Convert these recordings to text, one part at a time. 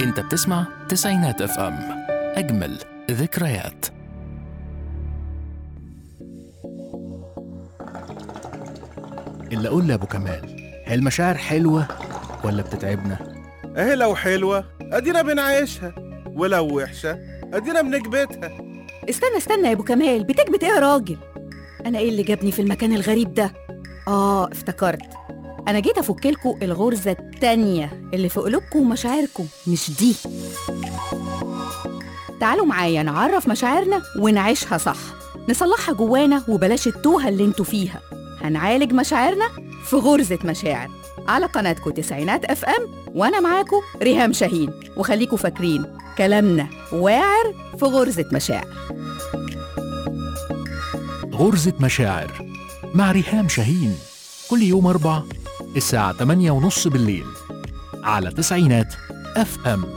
انت بتسمع تسعينات اف ام اجمل ذكريات اللي اقول لابو كمال هي المشاعر حلوه ولا بتتعبنا اهي لو حلوة ادينا بنعيشها ولو وحشة ادينا بنكبتها استنى استنى يا ابو كمال بتكبت ايه يا راجل انا ايه اللي جابني في المكان الغريب ده اه افتكرت انا جيت افك لكم الغرزه التانية اللي في قلوبكم ومشاعركم مش دي تعالوا معايا نعرف مشاعرنا ونعيشها صح نصلحها جوانا وبلاش التوهه اللي انتوا فيها هنعالج مشاعرنا في غرزه مشاعر على قناتكم تسعينات اف ام وانا معاكم ريهام شاهين وخليكم فاكرين كلامنا واعر في غرزه مشاعر غرزة مشاعر مع ريهام شاهين كل يوم أربع الساعة 8 ونص بالليل على تسعينات اف ام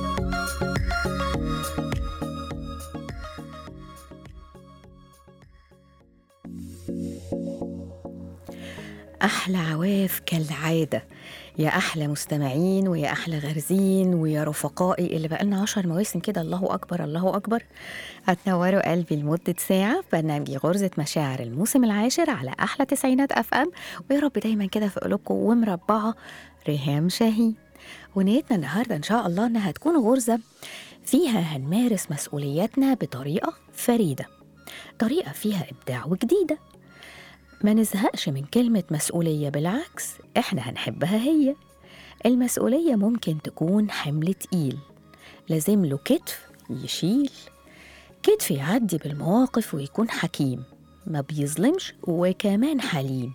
أحلى عواف كالعادة يا أحلى مستمعين ويا أحلى غارزين ويا رفقائي اللي بقالنا عشر مواسم كده الله أكبر الله أكبر هتنوروا قلبي لمدة ساعة في برنامجي غرزة مشاعر الموسم العاشر على أحلى تسعينات أف أم ويا رب دايما كده في قلوبكم ومربعة ريهام شاهين ونيتنا النهاردة إن شاء الله إنها تكون غرزة فيها هنمارس مسؤولياتنا بطريقة فريدة طريقة فيها إبداع وجديدة ما نزهقش من كلمة مسؤولية بالعكس إحنا هنحبها هي المسؤولية ممكن تكون حمل تقيل لازم له كتف يشيل كتف يعدي بالمواقف ويكون حكيم ما بيظلمش وكمان حليم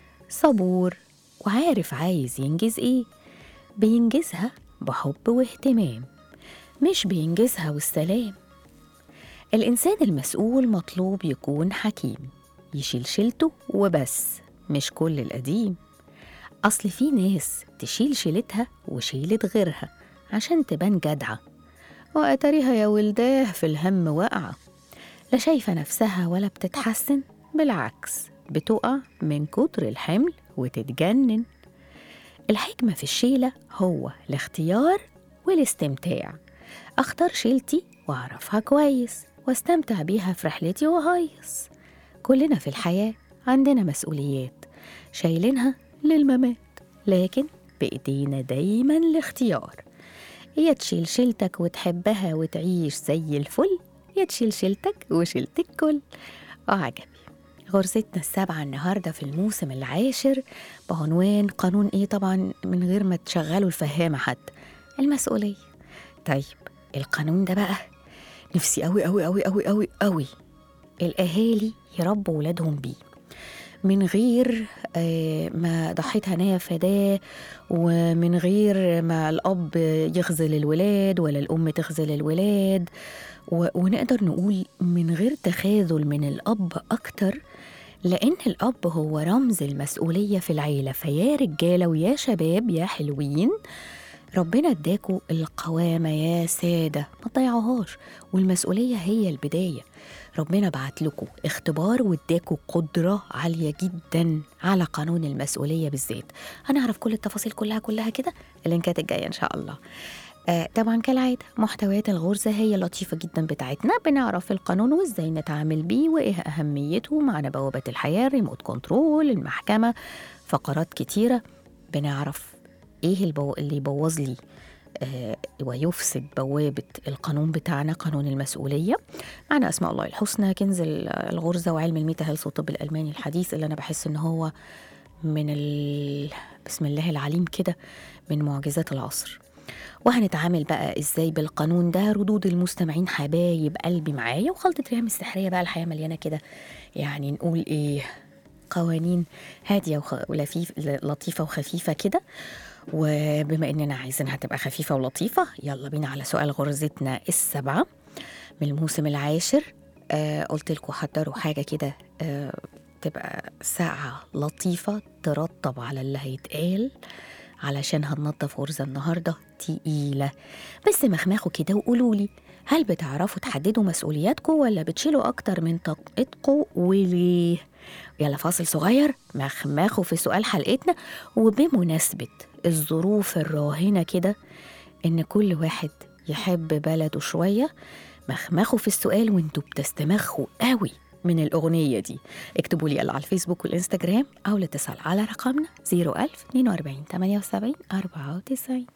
صبور وعارف عايز ينجز ايه بينجزها بحب واهتمام مش بينجزها والسلام الإنسان المسؤول مطلوب يكون حكيم يشيل شيلته وبس مش كل القديم أصل في ناس تشيل شيلتها وشيلة غيرها عشان تبان جدعة وأتاريها يا ولداه في الهم واقعة لا شايفة نفسها ولا بتتحسن بالعكس بتقع من كتر الحمل وتتجنن الحكمة في الشيلة هو الاختيار والاستمتاع أختار شيلتي وأعرفها كويس واستمتع بيها في رحلتي وهيص كلنا في الحياة عندنا مسؤوليات شايلينها للممات لكن بإيدينا دايما الاختيار يا تشيل شيلتك وتحبها وتعيش زي الفل يا تشيل شيلتك وشيلت الكل وعجبي غرزتنا السابعة النهاردة في الموسم العاشر بعنوان قانون إيه طبعا من غير ما تشغلوا الفهامة حتى المسؤولية طيب القانون ده بقى نفسي قوي قوي قوي قوي قوي قوي الأهالي يربوا ولادهم بيه من غير آه، ما ضحيت هنايا فداه ومن غير ما الأب يخذل الولاد ولا الأم تخذل الولاد و- ونقدر نقول من غير تخاذل من الأب أكتر لأن الأب هو رمز المسؤولية في العيلة فيا رجالة ويا شباب يا حلوين ربنا اداكوا القوامة يا سادة ما تضيعوهاش والمسؤولية هي البداية ربنا بعت لكم اختبار واداكوا قدرة عالية جدا على قانون المسؤولية بالذات هنعرف كل التفاصيل كلها كلها كده اللينكات الجاية إن شاء الله آه طبعا كالعادة محتويات الغرزة هي اللطيفة جدا بتاعتنا بنعرف القانون وازاي نتعامل بيه وايه أهميته معنا بوابة الحياة ريموت كنترول المحكمة فقرات كتيرة بنعرف ايه البو... اللي يبوظ لي آه ويفسد بوابة القانون بتاعنا قانون المسؤولية معنا أسماء الله الحسنى كنز ال- الغرزة وعلم الميتا هيلث والطب الألماني الحديث اللي أنا بحس إن هو من ال... بسم الله العليم كده من معجزات العصر وهنتعامل بقى ازاي بالقانون ده ردود المستمعين حبايب قلبي معايا وخلطة ريهام السحرية بقى الحياة مليانة كده يعني نقول ايه قوانين هادية وخ... ولفيف لطيفة وخفيفة كده وبما اننا عايزينها تبقى خفيفة ولطيفة يلا بينا على سؤال غرزتنا السبعة من الموسم العاشر آه قلت لكم حضروا حاجة كده آه تبقى ساعة لطيفة ترطب على اللي هيتقال علشان هننضف غرزة النهاردة تقيلة بس مخمخوا كده وقولوا لي هل بتعرفوا تحددوا مسؤولياتكم ولا بتشيلوا أكتر من طاقتكم وليه؟ يلا فاصل صغير مخمخوا في سؤال حلقتنا وبمناسبة الظروف الراهنة كده إن كل واحد يحب بلده شوية مخمخوا في السؤال وانتوا بتستمخوا قوي من الأغنية دي اكتبوا لي على الفيسبوك والإنستجرام أو الاتصال على رقمنا 01000 42 78 94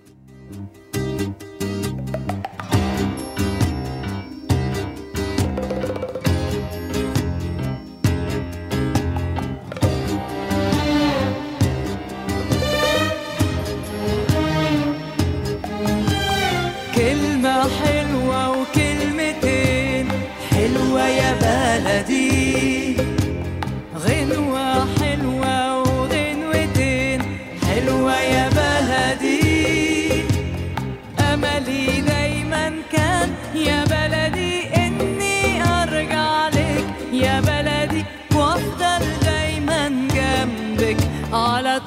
كلمة حلوة وكلمتين حلوة يا بلدي غنوة حلوة وغنوتين حلوة يا بلدي أملي دايما كان يا بلدي إني أرجع لك يا بلدي وأفضل دايما جنبك على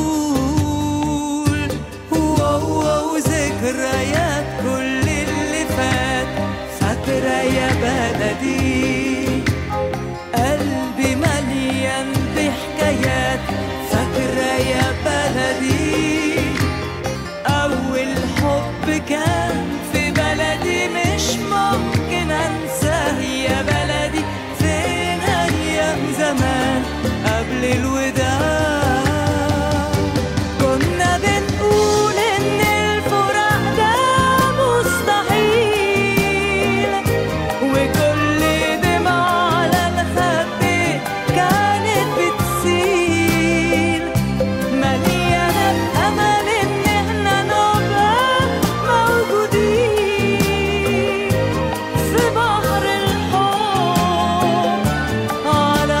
طول واو واو ذكريات كل اللي فات فاكرة يا بلدي قلبي مليان بحكايات فاكرة يا بلدي أول حب كان في بلدي مش ممكن أنساه يا بلدي فين أيام زمان قبل الوداع كنا بنقول إن الفراق ده مستحيل وكل دمعة على الخد كانت بتسيل مليانة الأمل إن إحنا نبقى موجودين في بحر الحب على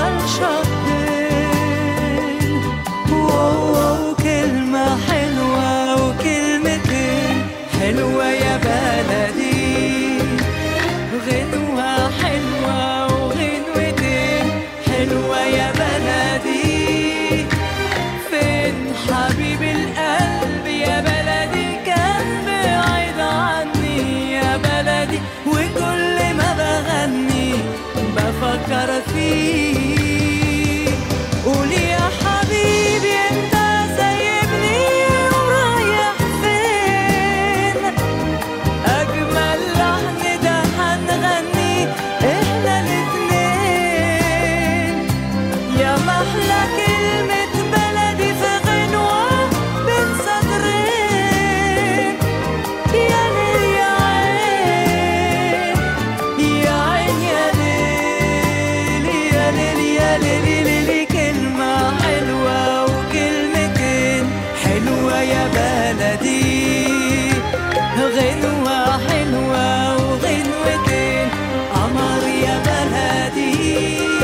الشطين واو واو كلمة حلوة وكلمتين حلوة يا بلدي غنوة حلوة وغنوتين حلوة يا بلدي فين حبيب القلب يا بلدي كان بعيد عني يا بلدي وكل ما بغني بفكر فيه قول يا حبيبي انت سايبني ورايح فين أجمل لحن ده هنغني إحنا الاتنين يا محلى كلمة بلدي في غنوة بين سطرين يا ليل يا عين يا عين يا ليل يا ليل يا ليل ليل كلمة حلوة وكلمتين حلوة يا بلدي غنوة حلوة وغنوتين قمر يا بلدي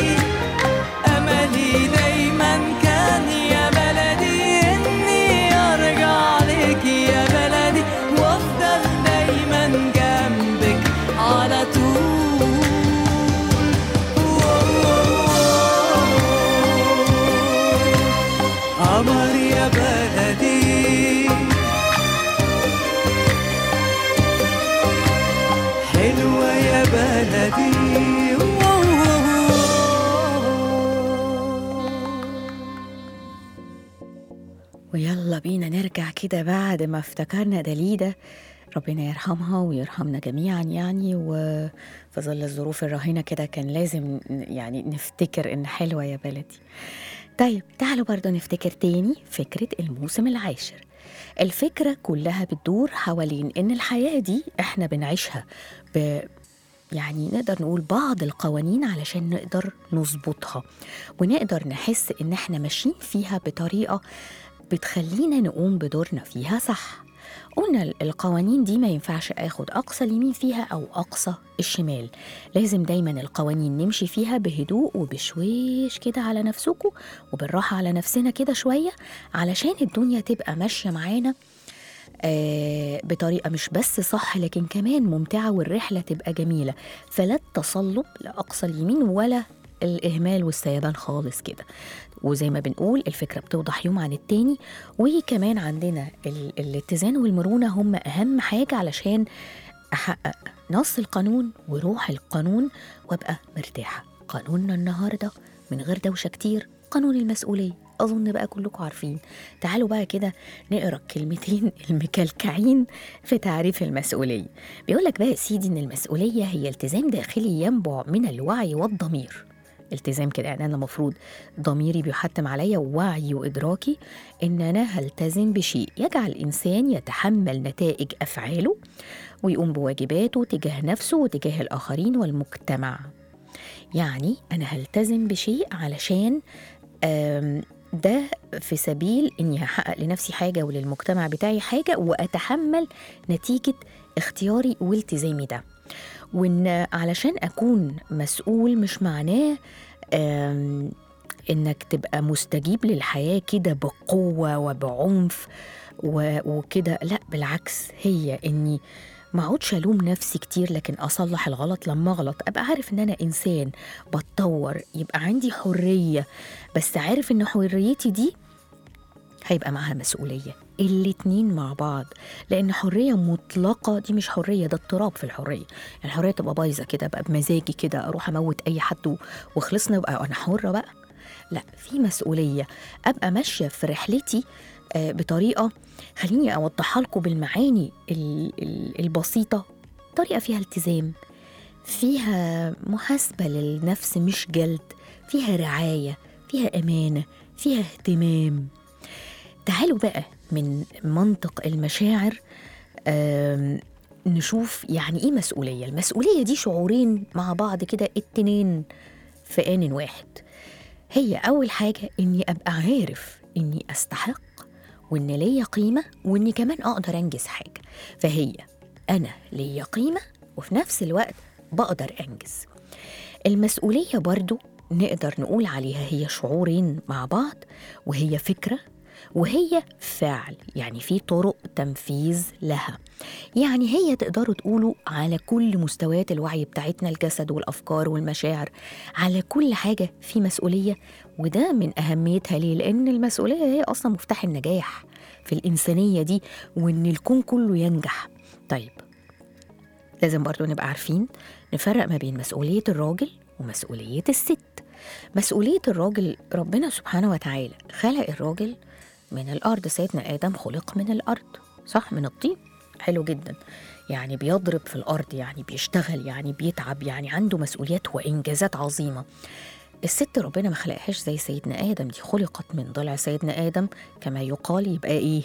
أملي دايما كان يا بلدي إني أرجع لك يا بلدي وأفضل دايما جنبك على طول قمر يا بلدي حلوة يا بلدي ويلا بينا نرجع كده بعد ما افتكرنا دليدة ربنا يرحمها ويرحمنا جميعا يعني وفي ظل الظروف الراهنة كده كان لازم ن- يعني نفتكر إن حلوة يا بلدي طيب تعالوا برضه نفتكر تاني فكرة الموسم العاشر الفكرة كلها بتدور حوالين إن الحياة دي إحنا بنعيشها ب يعني نقدر نقول بعض القوانين علشان نقدر نظبطها ونقدر نحس إن إحنا ماشيين فيها بطريقة بتخلينا نقوم بدورنا فيها صح قلنا ال- القوانين دي ما ينفعش اخد اقصى اليمين فيها او اقصى الشمال لازم دايما القوانين نمشي فيها بهدوء وبشويش كده على نفسكم وبالراحه على نفسنا كده شويه علشان الدنيا تبقى ماشيه معانا آه بطريقه مش بس صح لكن كمان ممتعه والرحله تبقى جميله فلا التصلب لاقصى اليمين ولا الاهمال والسيبان خالص كده وزي ما بنقول الفكره بتوضح يوم عن التاني وكمان عندنا ال- الاتزان والمرونه هم اهم حاجه علشان احقق نص القانون وروح القانون وابقى مرتاحه قانوننا النهارده من غير دوشه كتير قانون المسؤوليه اظن بقى كلكم عارفين تعالوا بقى كده نقرا الكلمتين المكلكعين في تعريف المسؤوليه بيقول لك بقى يا سيدي ان المسؤوليه هي التزام داخلي ينبع من الوعي والضمير التزام كده يعني انا المفروض ضميري بيحتم عليا ووعي وادراكي ان انا هلتزم بشيء يجعل الانسان يتحمل نتائج افعاله ويقوم بواجباته تجاه نفسه وتجاه الاخرين والمجتمع يعني انا هلتزم بشيء علشان آم، ده في سبيل اني هحقق لنفسي حاجه وللمجتمع بتاعي حاجه واتحمل نتيجه اختياري والتزامي ده وان علشان اكون مسؤول مش معناه آم، انك تبقى مستجيب للحياه كده بقوه وبعنف و- وكده لا بالعكس هي اني ما اقعدش الوم نفسي كتير لكن اصلح الغلط لما اغلط ابقى عارف ان انا انسان بتطور يبقى عندي حريه بس عارف ان حريتي دي هيبقى معاها مسؤولية الاتنين مع بعض لأن حرية مطلقة دي مش حرية ده اضطراب في الحرية يعني الحرية تبقى بايظة كده بقى بمزاجي كده أروح أموت أي حد و- وخلصنا بقى أنا حرة بقى لا في مسؤولية أبقى ماشية في رحلتي آه، بطريقة خليني أوضحها لكم بالمعاني ال- ال- البسيطة طريقة فيها التزام فيها محاسبة للنفس مش جلد فيها رعاية فيها أمانة فيها اهتمام تعالوا بقى من منطق المشاعر آم، نشوف يعني ايه مسؤوليه المسؤوليه دي شعورين مع بعض كده اتنين في آن واحد هي اول حاجه اني ابقى عارف اني استحق وان ليا قيمه واني كمان اقدر انجز حاجه فهي انا ليا قيمه وفي نفس الوقت بقدر انجز المسؤوليه برضو نقدر نقول عليها هي شعورين مع بعض وهي فكره وهي فعل يعني في طرق تنفيذ لها يعني هي تقدروا تقولوا على كل مستويات الوعي بتاعتنا الجسد والافكار والمشاعر على كل حاجه في مسؤوليه وده من اهميتها ليه لان المسؤوليه هي اصلا مفتاح النجاح في الانسانيه دي وان الكون كله ينجح طيب لازم برضو نبقى عارفين نفرق ما بين مسؤوليه الراجل ومسؤوليه الست مسؤوليه الراجل ربنا سبحانه وتعالى خلق الراجل من الارض سيدنا ادم خلق من الارض صح من الطين حلو جدا يعني بيضرب في الارض يعني بيشتغل يعني بيتعب يعني عنده مسؤوليات وانجازات عظيمه الست ربنا ما خلقهاش زي سيدنا ادم دي خلقت من ضلع سيدنا ادم كما يقال يبقى ايه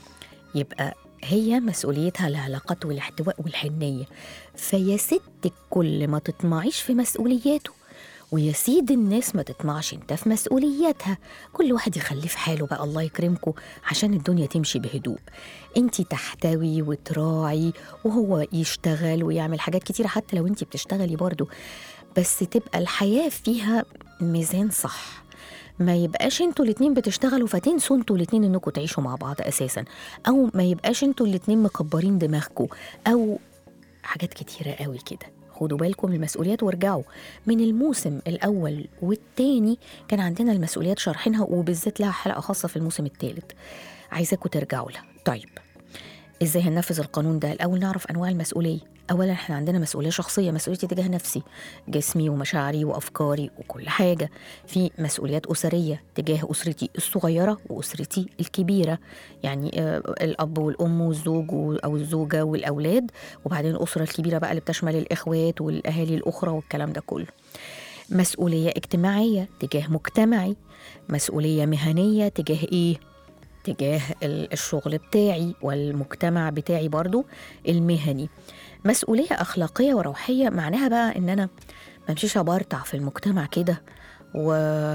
يبقى هي مسؤوليتها العلاقات والاحتواء والحنيه فيا ست الكل ما تطمعيش في مسؤولياته ويا سيد الناس ما تطمعش انت في مسؤولياتها كل واحد يخليه في حاله بقى الله يكرمكم عشان الدنيا تمشي بهدوء انت تحتوي وتراعي وهو يشتغل ويعمل حاجات كتيرة حتى لو انت بتشتغلي برضو بس تبقى الحياة فيها ميزان صح ما يبقاش انتوا الاتنين بتشتغلوا فتنسوا انتوا الاتنين انكم تعيشوا مع بعض اساسا او ما يبقاش انتوا الاتنين مكبرين دماغكم او حاجات كتيرة قوي كده خدوا بالكم من المسؤوليات وارجعوا من الموسم الأول والتاني كان عندنا المسؤوليات شارحينها وبالذات لها حلقة خاصة في الموسم الثالث عايزاكم ترجعوا لها طيب ازاي هننفذ القانون ده الاول نعرف انواع المسؤوليه اولا احنا عندنا مسؤوليه شخصيه مسؤوليتي تجاه نفسي جسمي ومشاعري وافكاري وكل حاجه في مسؤوليات اسريه تجاه اسرتي الصغيره واسرتي الكبيره يعني آه، الاب والام والزوج و- او الزوجه والاولاد وبعدين الاسره الكبيره بقى اللي بتشمل الاخوات والاهالي الاخرى والكلام ده كله مسؤوليه اجتماعيه تجاه مجتمعي مسؤوليه مهنيه تجاه ايه تجاه ال- الشغل بتاعي والمجتمع بتاعي برضو المهني مسؤولية أخلاقية وروحية معناها بقى إن أنا ما امشيش أبرطع في المجتمع كده و...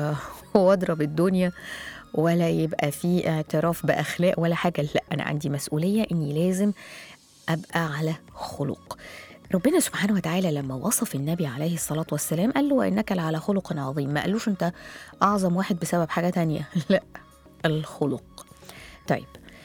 وأضرب الدنيا ولا يبقى في اعتراف بأخلاق ولا حاجة لا أنا عندي مسؤولية إني لازم أبقى على خلق ربنا سبحانه وتعالى لما وصف النبي عليه الصلاة والسلام قال له وإنك لعلى خلق عظيم ما قالوش أنت أعظم واحد بسبب حاجة تانية لا الخلق طيب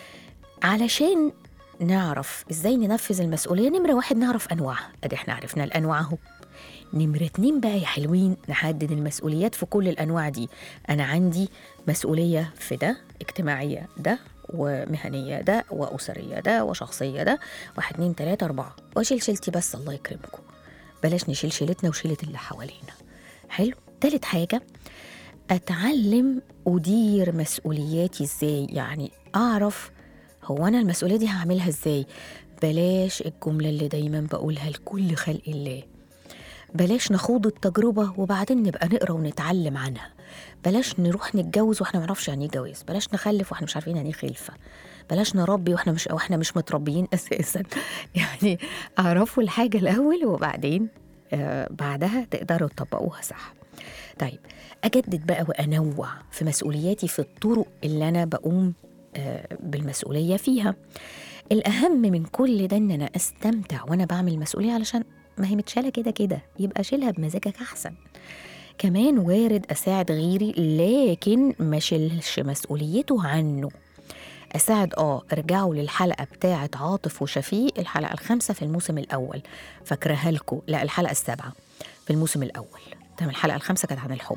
علشان نعرف ازاي ننفذ المسؤولية نمرة واحد نعرف أنواعها أدي احنا عرفنا الأنواع أهو نمرة اتنين بقى يا حلوين نحدد المسؤوليات في كل الأنواع دي أنا عندي مسؤولية في ده اجتماعية ده ومهنية ده وأسرية ده وشخصية ده واحد اتنين تلاتة أربعة وأشيل شيلتي بس الله يكرمكم بلاش نشيل شيلتنا وشيلة اللي حوالينا حلو تالت حاجة اتعلم ادير مسؤولياتي ازاي يعني اعرف هو انا المسؤوليه دي هعملها ازاي بلاش الجمله اللي دايما بقولها لكل خلق الله بلاش نخوض التجربة وبعدين نبقى نقرا ونتعلم عنها بلاش نروح نتجوز واحنا ما نعرفش يعني ايه جواز بلاش نخلف واحنا مش عارفين يعني ايه خلفة بلاش نربي واحنا مش واحنا مش متربيين اساسا يعني اعرفوا الحاجة الاول وبعدين آه بعدها تقدروا تطبقوها صح طيب اجدد بقى وانوع في مسؤولياتي في الطرق اللي انا بقوم آه بالمسؤولية فيها الأهم من كل ده إن أنا أستمتع وأنا بعمل المسؤولية علشان ما هي متشالة كده كده يبقى شيلها بمزاجك أحسن كمان وارد أساعد غيري لكن ما شيلش مسؤوليته عنه أساعد آه ارجعوا للحلقة بتاعة عاطف وشفيق الحلقة الخامسة في الموسم الأول فاكراها لكم لا الحلقة السابعة في الموسم الأول تمام الحلقة الخامسة كانت عن الحب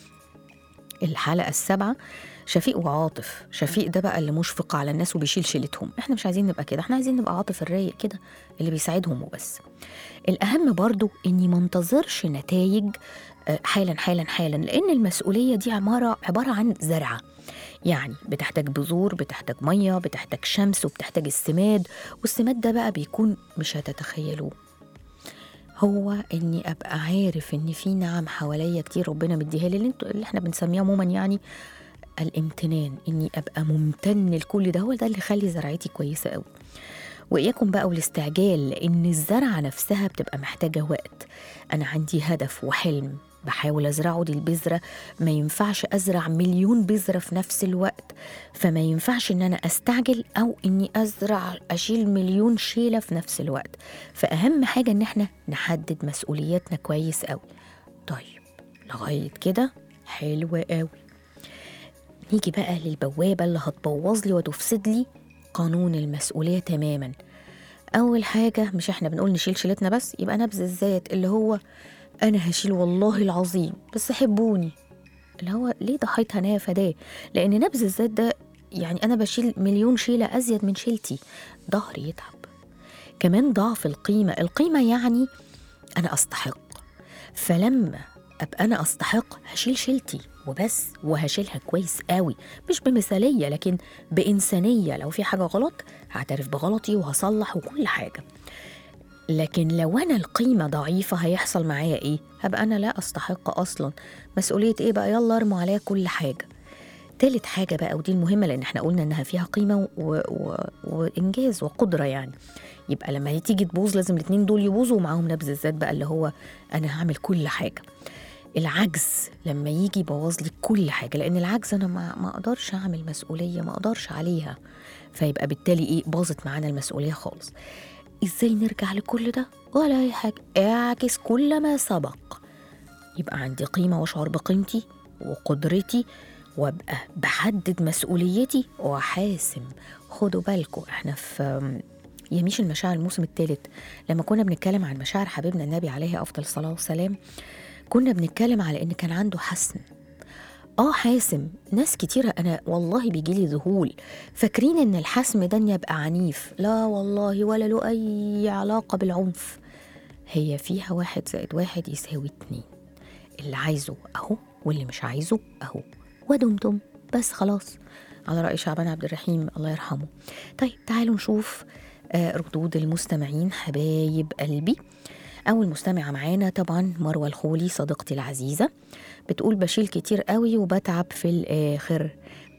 الحلقة السابعة شفيق وعاطف شفيق ده بقى اللي مشفق على الناس وبيشيل شيلتهم احنا مش عايزين نبقى كده احنا عايزين نبقى عاطف الرايق كده اللي بيساعدهم وبس الأهم برضو إني منتظرش نتائج آه، حالا حالا حالا لأن المسؤولية دي عبارة عبارة عن زرعة يعني بتحتاج بذور بتحتاج مية بتحتاج شمس وبتحتاج السماد والسماد ده بقى بيكون مش هتتخيلوه هو اني ابقى عارف ان في نعم حواليا كتير ربنا مديها لي اللي, انتوا- اللي احنا بنسميها عموما يعني الامتنان اني ابقى ممتن لكل ده هو ده اللي يخلي زرعتي كويسه قوي واياكم بقى والاستعجال لان الزرعه نفسها بتبقى محتاجه وقت انا عندي هدف وحلم بحاول ازرعه دي البذره ما ينفعش ازرع مليون بذره في نفس الوقت فما ينفعش ان انا استعجل او اني ازرع اشيل مليون شيله في نفس الوقت فاهم حاجه ان احنا نحدد مسؤولياتنا كويس قوي طيب لغايه كده حلو قوي نيجي بقى للبوابة اللي هتبوظ لي وتفسد لي قانون المسؤولية تماما أول حاجة مش احنا بنقول نشيل شيلتنا بس يبقى نبذ الذات اللي هو أنا هشيل والله العظيم بس حبوني اللي هو ليه ضحيت هنايا فداه لأن نبذ الذات ده يعني أنا بشيل مليون شيلة أزيد من شيلتي ظهري يتعب كمان ضعف القيمة القيمة يعني أنا أستحق فلما ابقى انا استحق هشيل شيلتي وبس وهشيلها كويس قوي مش بمثاليه لكن بانسانيه لو في حاجه غلط هعترف بغلطي وهصلح وكل حاجه لكن لو انا القيمه ضعيفه هيحصل معايا ايه هبقى انا لا استحق اصلا مسؤوليه ايه بقى يلا ارموا عليا كل حاجه تالت حاجة بقى ودي المهمة لأن احنا قلنا إنها فيها قيمة و... و... وإنجاز وقدرة يعني يبقى لما هي تيجي تبوظ لازم الاتنين دول يبوظوا ومعاهم نبذ الذات بقى اللي هو أنا هعمل كل حاجة العجز لما يجي يبوظ لي كل حاجة لأن العجز أنا ما, ما أقدرش أعمل مسؤولية ما أقدرش عليها فيبقى بالتالي إيه باظت معانا المسؤولية خالص إزاي نرجع لكل ده ولا أي حاجة اعكس كل ما سبق يبقى عندي قيمة وأشعر بقيمتي وقدرتي وابقى بحدد مسؤوليتي وحاسم خدوا بالكم احنا في يميش المشاعر الموسم الثالث لما كنا بنتكلم عن مشاعر حبيبنا النبي عليه افضل الصلاه والسلام كنا بنتكلم على ان كان عنده حسم اه حاسم ناس كتيرة أنا والله بيجيلي ذهول فاكرين إن الحسم ده إني أبقى عنيف لا والله ولا له أي علاقة بالعنف هي فيها واحد زائد واحد يساوي اتنين اللي عايزه أهو واللي مش عايزه أهو ودمتم بس خلاص على رأي شعبان عبد الرحيم الله يرحمه طيب تعالوا نشوف آه، ردود المستمعين حبايب قلبي أول مستمعة معانا طبعا مروة الخولي صديقتي العزيزة بتقول بشيل كتير قوي وبتعب في الآخر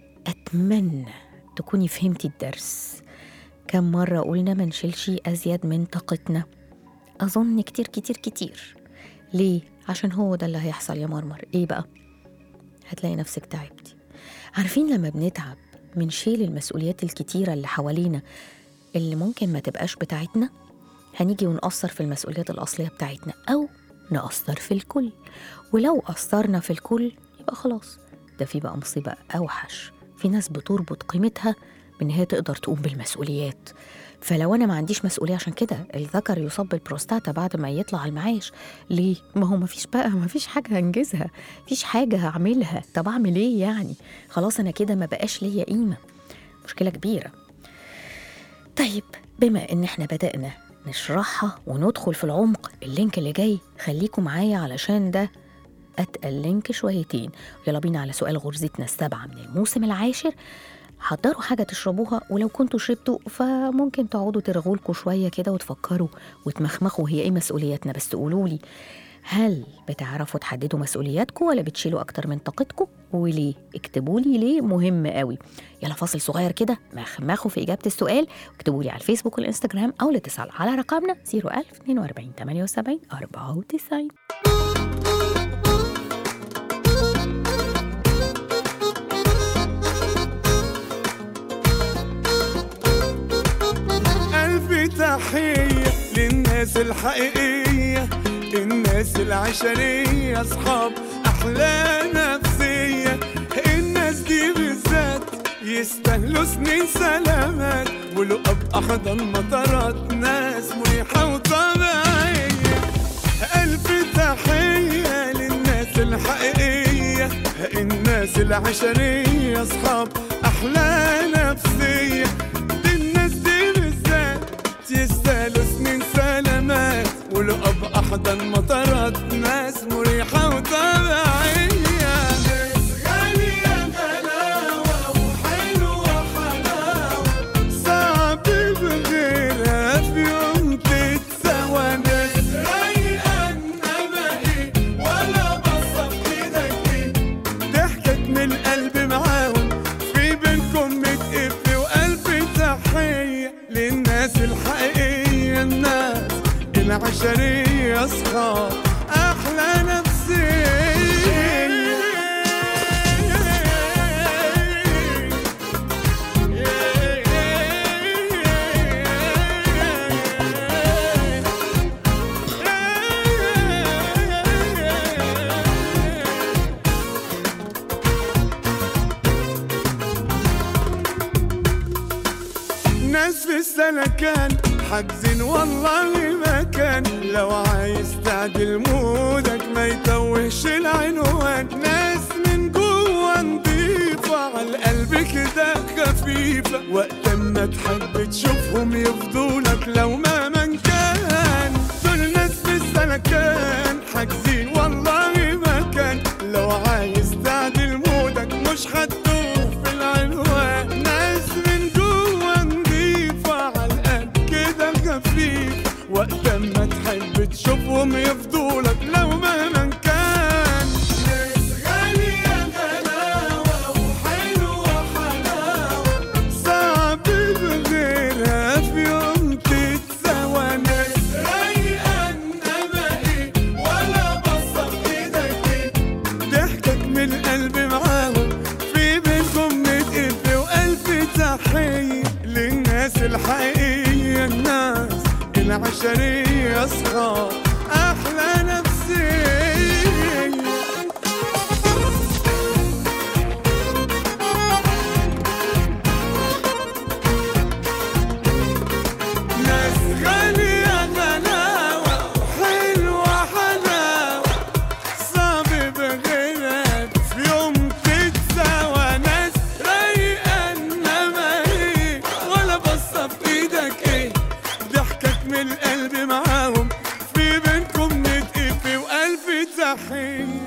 أتمنى تكوني فهمتي الدرس كم مرة قلنا ما نشيلش أزيد من طاقتنا أظن كتير كتير كتير ليه؟ عشان هو ده اللي هيحصل يا مرمر إيه بقى؟ هتلاقي نفسك تعبتي عارفين لما بنتعب من شيل المسؤوليات الكتيرة اللي حوالينا اللي ممكن ما تبقاش بتاعتنا هنيجي ونقصر في المسؤوليات الأصلية بتاعتنا أو نقصر في الكل ولو قصرنا في الكل يبقى خلاص ده في بقى مصيبة أوحش في ناس بتربط قيمتها بإن هي تقدر تقوم بالمسؤوليات فلو أنا ما عنديش مسؤولية عشان كده الذكر يصاب بالبروستاتا بعد ما يطلع على المعاش ليه؟ ما هو ما فيش بقى ما فيش حاجة هنجزها فيش حاجة هعملها طب أعمل إيه يعني؟ خلاص أنا كده ما بقاش ليا قيمة مشكلة كبيرة طيب بما ان احنا بدأنا نشرحها وندخل في العمق اللينك اللي جاي خليكم معايا علشان ده اتقل لينك شويتين يلا بينا على سؤال غرزتنا السابعه من الموسم العاشر حضروا حاجة تشربوها ولو كنتوا شربتوا فممكن تقعدوا ترغولكوا شوية كده وتفكروا وتمخمخوا هي ايه مسؤولياتنا بس تقولوا لي هل بتعرفوا تحددوا مسؤولياتكم ولا بتشيلوا أكتر من طاقتكم وليه؟ اكتبوا لي ليه مهم قوي يلا فاصل صغير كده مخمخوا في إجابة السؤال واكتبوا لي على الفيسبوك والإنستجرام أو الاتصال على رقمنا 01042 78 94 ألف تحية للناس الحقيقية الناس العشرية أصحاب أحلى نفسية الناس دي بالذات يستاهلوا سنين سلامات ولقب أحضن مطارات ناس مريحة وطبيعية ألف تحية للناس الحقيقية الناس العشرية أصحاب أحلى نفسية الناس دي بالذات يستاهلوا سنين سلامات ولقب أحضن مطارات ناس مريحة وطبيعية ناس غالية غلاوة وحلوة حلاوة صعب بغيرها في يوم تتسوى ناس رايقة إنما إيه ولا بصة في إيدك إيه ضحكك من القلب معاهم في بينكم متقف وقلب تحية للناس الحقيقية الناس العشرية أصحاب أحلى نفسية ناس في السلكان حاجزين والله مكان لو عايز تعدل مودك ما يتوهش العنوان ناس من جوه نضيفة على القلب كده خفيفة وقت ما تحب تشوفهم يفضولك لو ما من كان دول ناس في السلكان حاجزين والله مكان لو عايز تعدل مودك مش هتدوب في العنوان ناس من جوه نضيفة على القلب كده خفيف وقت ما تحب تشوفهم يفضولك لو مهما كان ناس غالية غلاوة وحلوة حلاوة صعب بغيرها في يوم تتسوى ناس رايقة انما ايه ولا بصة في ايدك ايه ضحكك من القلب معاهم في بينكم متقف وألف تحية للناس الحقيقية الناس العشرية أصحاب أحلى نفسية ناس غالية غلاوة حلوة حلاوة صعب بغيرها في يوم تتساوى ناس رايقة انما ايه ولا بصة في ايدك ايه ضحكك من القلب معاهم في بينكم نتقف وألف تحية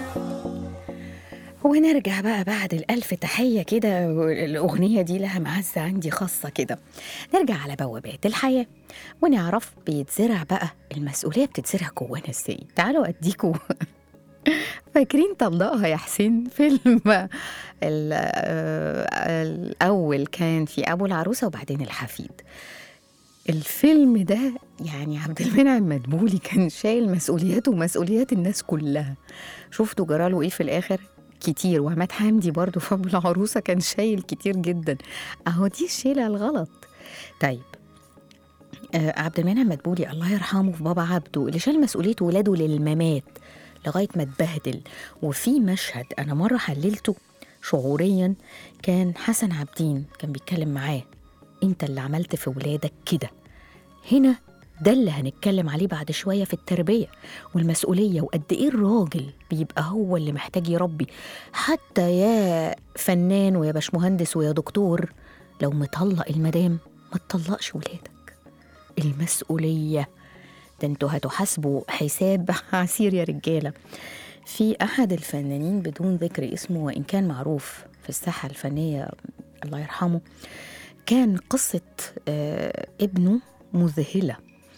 ونرجع بقى بعد الألف تحية كده الأغنية دي لها معزة عندي خاصة كده نرجع على بوابات الحياة ونعرف بيتزرع بقى المسؤولية بتتزرع جوانا ازاي تعالوا أديكوا فاكرين طلقها يا حسين فيلم ال- آه، الأول كان في أبو العروسة وبعدين الحفيد الفيلم ده يعني عبد المنعم مدبولي كان شايل مسؤولياته ومسؤوليات الناس كلها شفتوا جراله ايه في الاخر كتير وعماد حمدي برضو في ابو العروسه كان شايل كتير جدا اهو دي الشيله الغلط طيب آه عبد المنعم مدبولي الله يرحمه في بابا عبده اللي شال مسؤوليه ولاده للممات لغايه ما اتبهدل وفي مشهد انا مره حللته شعوريا كان حسن عابدين كان بيتكلم معاه انت اللي عملت في ولادك كده هنا ده اللي هنتكلم عليه بعد شوية في التربية والمسؤولية وقد إيه الراجل بيبقى هو اللي محتاج يربي حتى يا فنان ويا باشمهندس ويا دكتور لو مطلق المدام ما تطلقش ولادك المسؤولية ده انتوا هتحاسبوا حساب عسير يا رجالة في أحد الفنانين بدون ذكر اسمه وإن كان معروف في الساحة الفنية الله يرحمه كان قصة آه، ابنه مذهلة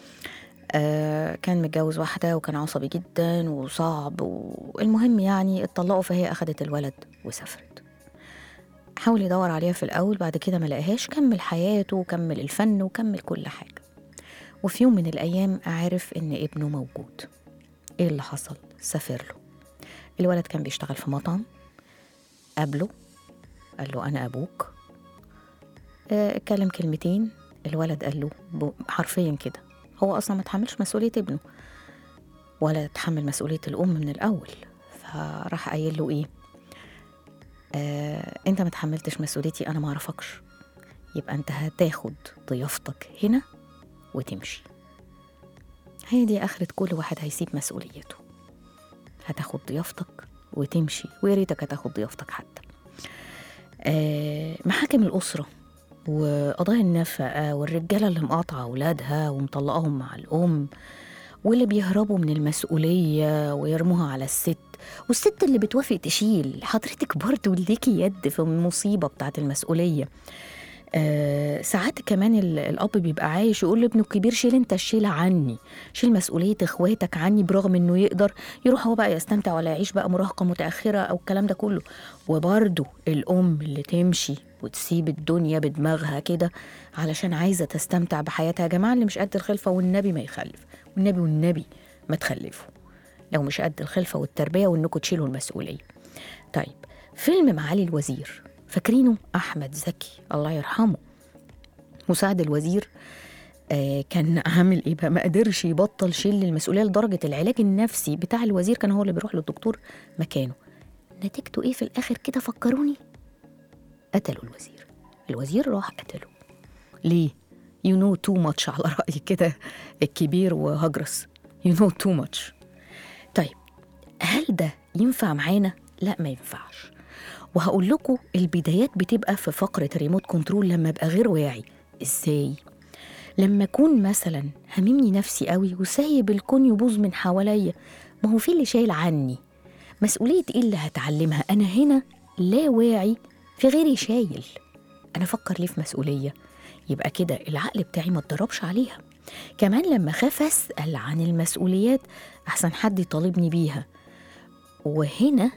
آه، كان متجوز واحدة وكان عصبي جدا وصعب والمهم يعني اتطلقوا فهي أخدت الولد وسافرت حاول يدور عليها في الأول بعد كده ما لقاهاش كمل حياته وكمل الفن وكمل كل حاجة وفي يوم من الأيام عرف إن ابنه موجود إيه اللي حصل؟ سافر له الولد كان بيشتغل في مطعم قابله قال له أنا أبوك آه، اتكلم كلمتين الولد قال له ب- حرفيا كده هو أصلا ما تحملش مسؤولية ابنه ولا تحمل مسؤولية الأم من الأول فراح قايل له إيه آه، أنت ما تحملتش مسؤوليتي أنا ما أعرفكش يبقى أنت هتاخد ضيافتك هنا وتمشي هي دي آخرة كل واحد هيسيب مسؤوليته هتاخد ضيافتك وتمشي ويا ريتك هتاخد ضيافتك حتى آه، محاكم الأسرة وقضايا النفقة والرجالة اللي مقاطعة أولادها ومطلقاهم مع الأم واللي بيهربوا من المسؤولية ويرموها على الست والست اللي بتوافق تشيل حضرتك برضو ليكي يد في المصيبة بتاعت المسؤولية آه ساعات كمان ال- الأب بيبقى عايش يقول لابنه الكبير شيل أنت الشيلة عني شيل مسؤولية إخواتك عني برغم إنه يقدر يروح هو بقى يستمتع ولا يعيش بقى مراهقة متأخرة أو الكلام ده كله وبرضه الأم اللي تمشي وتسيب الدنيا بدماغها كده علشان عايزة تستمتع بحياتها يا جماعة اللي مش قد الخلفة والنبي ما يخلف والنبي والنبي ما تخلفوا لو مش قد الخلفة والتربية وإنكم تشيلوا المسؤولية طيب فيلم معالي الوزير فاكرينه أحمد زكي الله يرحمه مساعد الوزير آه كان عامل ايه بقى ما قدرش يبطل شيل المسؤوليه لدرجه العلاج النفسي بتاع الوزير كان هو اللي بيروح للدكتور مكانه نتيجته ايه في الاخر كده فكروني قتلوا الوزير الوزير راح قتله ليه يو نو تو ماتش على راي كده الكبير وهجرس يو نو تو ماتش طيب هل ده ينفع معانا لا ما ينفعش وهقول لكم البدايات بتبقى في فقره ريموت كنترول لما ابقى غير واعي ازاي لما اكون مثلا هاممني نفسي قوي وسايب الكون يبوظ من حواليا ما هو في اللي شايل عني مسؤوليه ايه اللي هتعلمها انا هنا لا واعي في غيري شايل انا افكر ليه في مسؤوليه يبقى كده العقل بتاعي ما اتدربش عليها كمان لما خاف اسال عن المسؤوليات احسن حد يطالبني بيها وهنا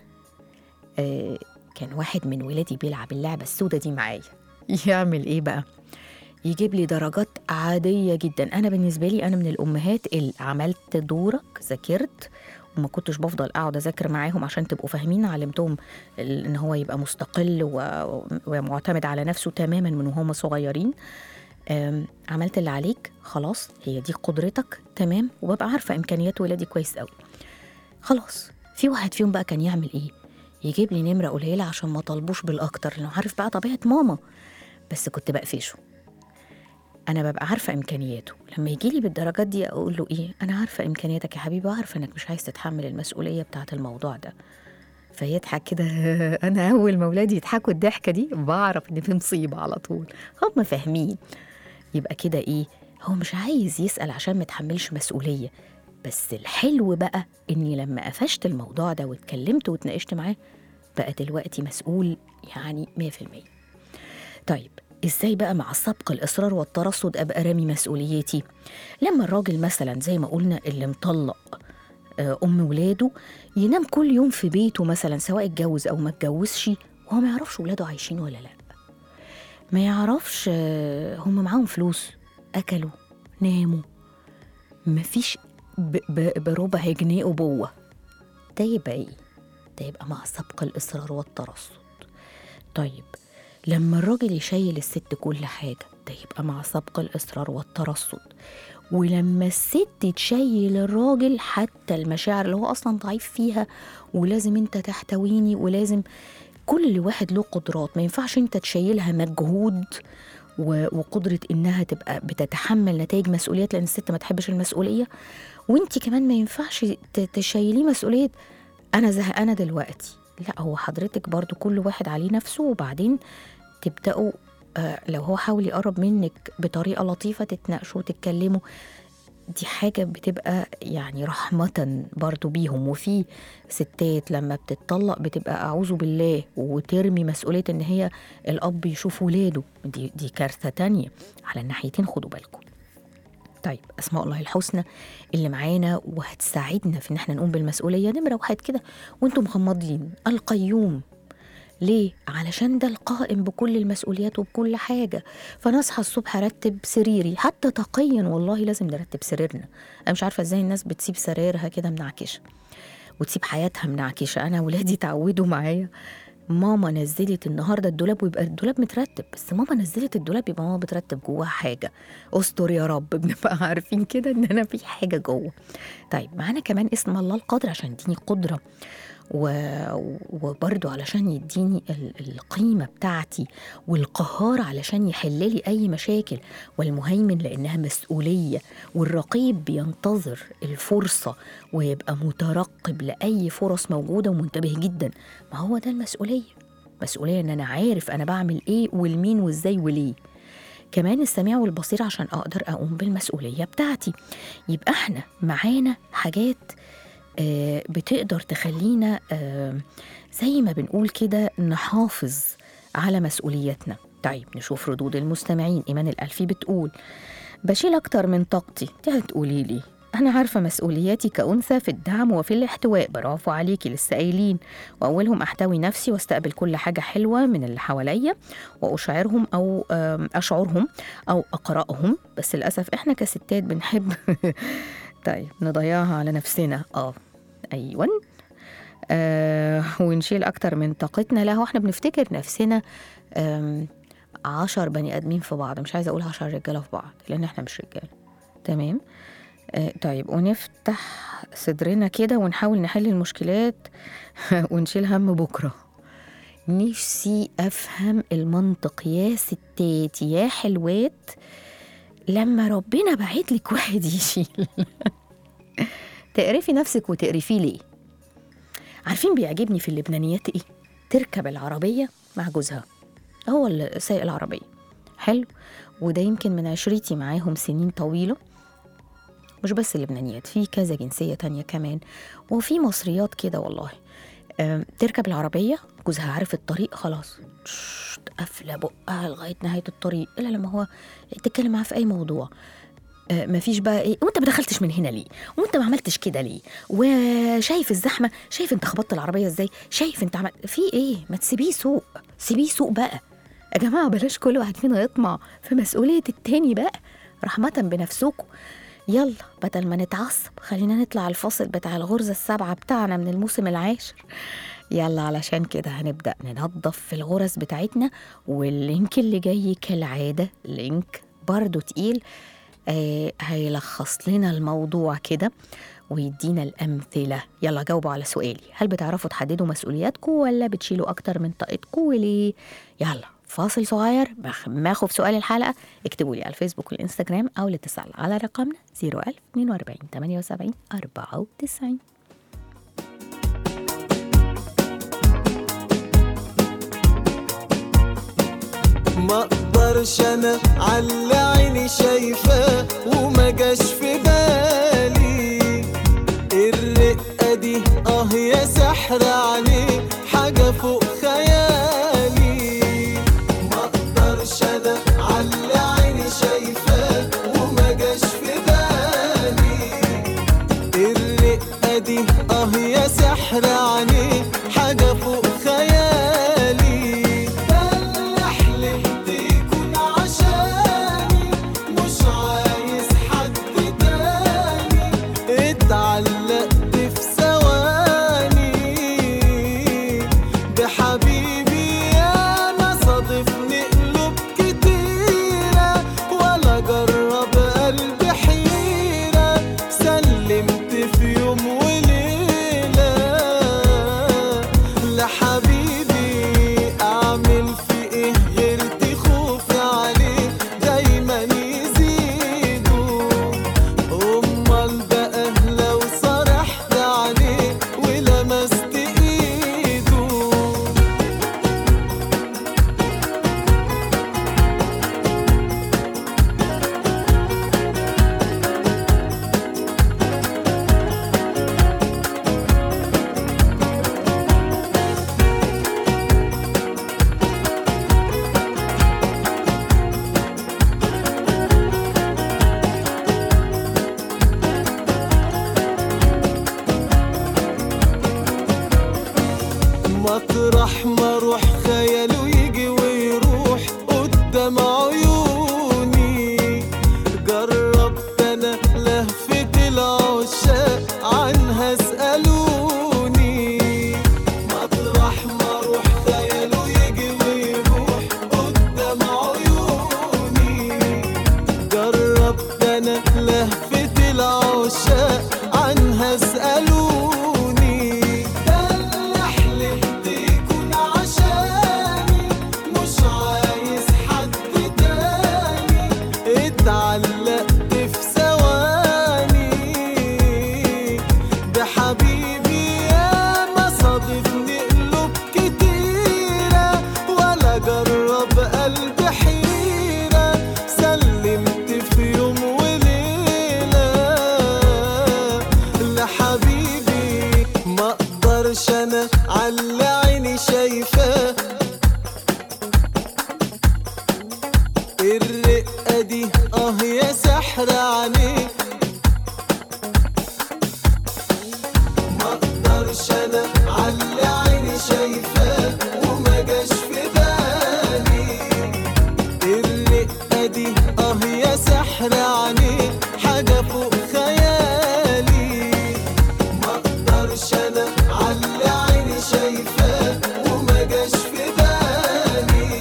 آه كان واحد من ولادي بيلعب اللعبه السودة دي معايا يعمل ايه بقى يجيب لي درجات عادية جدا أنا بالنسبة لي أنا من الأمهات اللي عملت دورك ذاكرت وما كنتش بفضل أقعد أذاكر معاهم عشان تبقوا فاهمين علمتهم ال- إن هو يبقى مستقل و- ومعتمد على نفسه تماما من وهم صغيرين أم، عملت اللي عليك خلاص هي دي قدرتك تمام وببقى عارفة إمكانيات ولادي كويس قوي خلاص في واحد فيهم بقى كان يعمل إيه يجيب لي نمرة قليلة عشان ما طلبوش بالأكتر لأنه عارف بقى طبيعة ماما بس كنت بقفشه انا ببقى عارفه امكانياته لما يجي لي بالدرجات دي اقول له ايه انا عارفه امكانياتك يا حبيبي وعارفه انك مش عايز تتحمل المسؤوليه بتاعه الموضوع ده فيضحك كده انا اول ما اولادي يضحكوا الضحكه دي بعرف ان في مصيبه على طول هم فاهمين يبقى كده ايه هو مش عايز يسال عشان ما يتحملش مسؤوليه بس الحلو بقى اني لما قفشت الموضوع ده واتكلمت واتناقشت معاه بقى دلوقتي مسؤول يعني 100% طيب ازاي بقى مع سبق الاصرار والترصد ابقى رامي مسؤوليتي لما الراجل مثلا زي ما قلنا اللي مطلق آه، ام ولاده ينام كل يوم في بيته مثلا سواء اتجوز او ما اتجوزش وهو ما يعرفش ولاده عايشين ولا لا ما يعرفش آه، هم معاهم فلوس اكلوا ناموا مفيش ب- ب- بربع جنيه ابوه ده يبقى ايه ده يبقى مع سبق الاصرار والترصد طيب لما الراجل يشيل الست كل حاجة ده يبقى مع سبق الإصرار والترصد ولما الست تشيل الراجل حتى المشاعر اللي هو أصلا ضعيف فيها ولازم انت تحتويني ولازم كل واحد له قدرات ما ينفعش انت تشيلها مجهود و- وقدرة انها تبقى بتتحمل نتائج مسؤوليات لان الست ما تحبش المسؤولية وانت كمان ما ينفعش ت- تشيليه مسؤولية انا زهقانة دلوقتي لا هو حضرتك برضو كل واحد عليه نفسه وبعدين تبدأوا آه، لو هو حاول يقرب منك بطريقة لطيفة تتناقشوا وتتكلموا دي حاجة بتبقى يعني رحمة برضو بيهم وفي ستات لما بتتطلق بتبقى أعوذ بالله وترمي مسؤولية إن هي الأب يشوف ولاده دي, دي كارثة تانية على الناحيتين خدوا بالكم طيب أسماء الله الحسنى اللي معانا وهتساعدنا في إن احنا نقوم بالمسؤولية نمرة واحد كده وانتم مغمضين القيوم ليه؟ علشان ده القائم بكل المسؤوليات وبكل حاجة فأنا أصحى الصبح أرتب سريري حتى تقيا والله لازم نرتب سريرنا أنا مش عارفة إزاي الناس بتسيب سرايرها كده منعكشة وتسيب حياتها منعكشة أنا ولادي اتعودوا معايا ماما نزلت النهارده الدولاب ويبقى الدولاب مترتب بس ماما نزلت الدولاب يبقى ماما بترتب جواه حاجه استر يا رب بنبقى عارفين كده ان انا في حاجه جوه طيب معانا كمان اسم الله القادر عشان يديني قدره و... وبرضو علشان يديني ال- القيمة بتاعتي والقهار علشان يحل لي أي مشاكل والمهيمن لأنها مسؤولية والرقيب بينتظر الفرصة ويبقى مترقب لأي فرص موجودة ومنتبه جدا ما هو ده المسؤولية مسؤولية إن أنا عارف أنا بعمل إيه والمين وإزاي وليه كمان السميع والبصير عشان أقدر أقوم بالمسؤولية بتاعتي يبقى إحنا معانا حاجات آه، بتقدر تخلينا آه، زي ما بنقول كده نحافظ على مسؤولياتنا طيب نشوف ردود المستمعين إيمان الألفي بتقول بشيل أكتر من طاقتي دي هتقولي لي أنا عارفة مسؤولياتي كأنثى في الدعم وفي الاحتواء برافو عليكي لسه قايلين وأولهم أحتوي نفسي واستقبل كل حاجة حلوة من اللي حواليا وأشعرهم أو آم، أشعرهم أو أقرأهم بس للأسف إحنا كستات بنحب طيب نضيعها على نفسنا اه ايوه آه ونشيل اكتر من طاقتنا لا هو احنا بنفتكر نفسنا آم، عشر بني ادمين في بعض مش عايزه اقول عشر رجاله في بعض لان احنا مش رجاله تمام آه طيب ونفتح صدرنا كده ونحاول نحل المشكلات ونشيل هم بكره نفسي افهم المنطق يا ستات يا حلوات لما ربنا بعت لك واحد يشيل تقرفي نفسك وتقرفيه ليه عارفين بيعجبني في اللبنانيات ايه تركب العربيه مع جوزها هو اللي سايق العربيه حلو وده يمكن من عشرتي معاهم سنين طويله مش بس اللبنانيات في كذا جنسيه تانية كمان وفي مصريات كده والله أم، تركب العربيه جوزها عارف الطريق خلاص شت، قافله بقها لغايه نهايه الطريق الا لما هو تتكلم معاه في اي موضوع آه، مفيش بقى ايه وانت ما دخلتش من هنا ليه وانت ما عملتش كده ليه وشايف الزحمه شايف انت خبطت العربيه ازاي شايف انت عمل في ايه ما تسيبيه سوق سيبيه سوق بقى يا جماعه بلاش كل واحد فينا يطمع في مسؤوليه التاني بقى رحمه بنفسكم يلا بدل ما نتعصب خلينا نطلع الفاصل بتاع الغرزه السابعه بتاعنا من الموسم العاشر يلا علشان كده هنبدأ ننظف في الغرز بتاعتنا واللينك اللي جاي كالعادة لينك برضو تقيل آه هيلخص لنا الموضوع كده ويدينا الأمثلة يلا جاوبوا على سؤالي هل بتعرفوا تحددوا مسؤولياتكم ولا بتشيلوا أكتر من طاقتكم وليه يلا فاصل صغير بخ- ماخو في سؤال الحلقة اكتبوا لي على الفيسبوك والإنستجرام أو الاتصال على رقمنا 01042 78 94 ما اقدرش انا على عيني شايفاه وما جاش في بالي الرقه دي اه يا سحر عليه حاجه فوق خيالي ما اقدرش انا على عيني شايفاه وما جاش في بالي الرقه دي اه يا سحر عليه حاجه فوق خيالي ده اللي حلمت يكون عشاني مش عايز الرقة دي اه يا سحر عينيك ما اقدرش انا على عيني شايفاه وما جاش في بالي الرقة دي اه يا سحر عينيك حاجة فوق خيالي ما اقدرش انا على عيني شايفاه وما جاش في بالي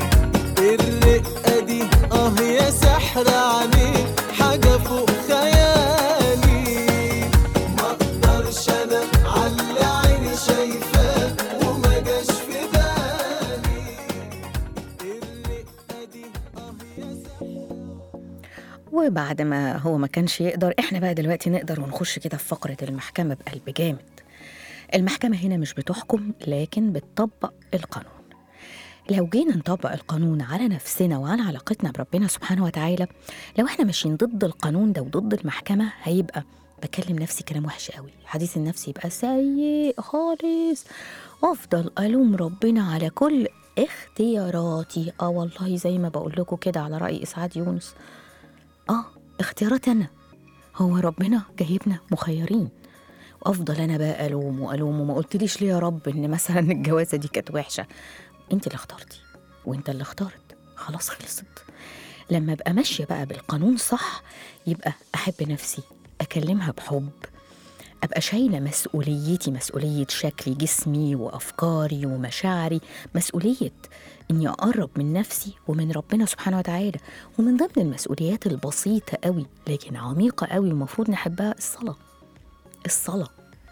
الرقة دي اه يا سحر عينيك حاجة فوق خيالي ما اقدرش انا على عيني شايفاه وما جاش في بالي الرقة دي اه يا سحر وبعد ما هو ما كانش يقدر احنا بقى دلوقتي نقدر ونخش كده في فقرة المحكمة بقلب جامد المحكمة هنا مش بتحكم لكن بتطبق القانون لو جينا نطبق القانون على نفسنا وعلى علاقتنا بربنا سبحانه وتعالى لو احنا ماشيين ضد القانون ده وضد المحكمة هيبقى بكلم نفسي كلام وحش قوي حديث النفس يبقى سيء خالص افضل الوم ربنا على كل اختياراتي اه والله زي ما بقول لكم كده على رأي اسعاد يونس اه اختياراتي انا هو ربنا جايبنا مخيرين وافضل انا بقى الوم والوم وما قلتليش ليه يا رب ان مثلا الجوازه دي كانت وحشه انت اللي اخترتي وانت اللي اخترت خلاص خلصت لما ابقى ماشيه بقى بالقانون صح يبقى احب نفسي اكلمها بحب ابقى شايله مسؤوليتي مسؤوليه شكلي جسمي وافكاري ومشاعري مسؤوليه اني اقرب من نفسي ومن ربنا سبحانه وتعالى ومن ضمن المسؤوليات البسيطه قوي لكن عميقه قوي ومفروض نحبها الصلاه الصلاه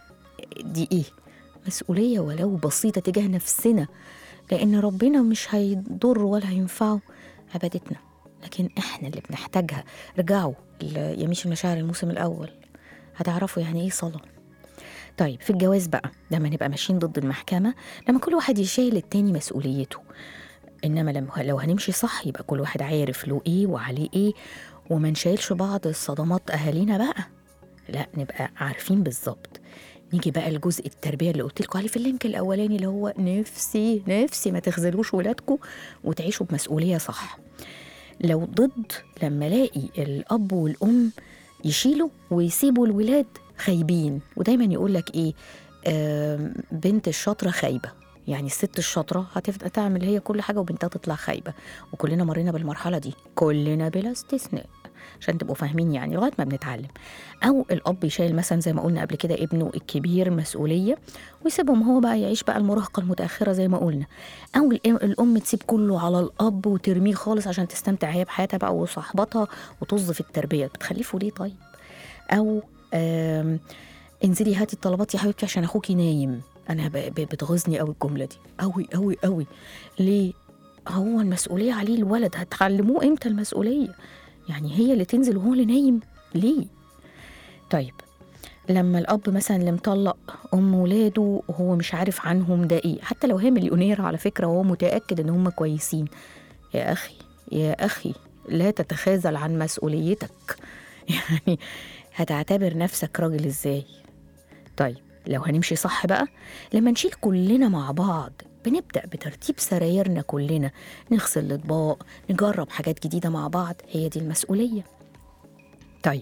دي ايه مسؤوليه ولو بسيطه تجاه نفسنا لان ربنا مش هيضر ولا هينفعه عبادتنا لكن احنا اللي بنحتاجها رجعوا ليميش المشاعر الموسم الاول هتعرفوا يعني ايه صلاه طيب في الجواز بقى لما نبقى ماشيين ضد المحكمة لما كل واحد يشيل التاني مسؤوليته إنما لما لو هنمشي صح يبقى كل واحد عارف له إيه وعليه إيه وما نشيلش بعض صدمات أهالينا بقى لا نبقى عارفين بالظبط نيجي بقى لجزء التربية اللي قلت لكم عليه في اللينك الأولاني اللي هو نفسي نفسي ما تخذلوش ولادكم وتعيشوا بمسؤولية صح لو ضد لما الاقي الاب والام يشيلوا ويسيبوا الولاد خايبين ودايما يقول لك ايه آم، بنت الشاطره خايبه يعني الست الشاطره هتبقى تعمل هي كل حاجه وبنتها تطلع خايبه وكلنا مرينا بالمرحله دي كلنا بلا استثناء عشان تبقوا فاهمين يعني لغايه ما بنتعلم او الاب يشيل مثلا زي ما قلنا قبل كده ابنه الكبير مسؤوليه ويسيبهم هو بقى يعيش بقى المراهقه المتاخره زي ما قلنا او الأم- الام تسيب كله على الاب وترميه خالص عشان تستمتع هي بحياتها بقى وصاحبتها وطز في التربيه بتخلفوا ليه طيب او آم، انزلي هاتي الطلبات يا حبيبتي عشان اخوكي نايم انا ب- ب- بتغيظني قوي الجمله دي قوي قوي قوي ليه هو المسؤوليه عليه الولد هتعلموه امتى المسؤوليه يعني هي اللي تنزل وهو اللي نايم ليه طيب لما الاب مثلا اللي مطلق ام ولاده وهو مش عارف عنهم ده ايه حتى لو هي مليونير على فكره وهو متاكد ان هم كويسين يا اخي يا اخي لا تتخاذل عن مسؤوليتك يعني هتعتبر نفسك راجل ازاي طيب لو هنمشي صح بقى لما نشيل كلنا مع بعض بنبدأ بترتيب سرايرنا كلنا نغسل الأطباق نجرب حاجات جديدة مع بعض هي دي المسؤولية طيب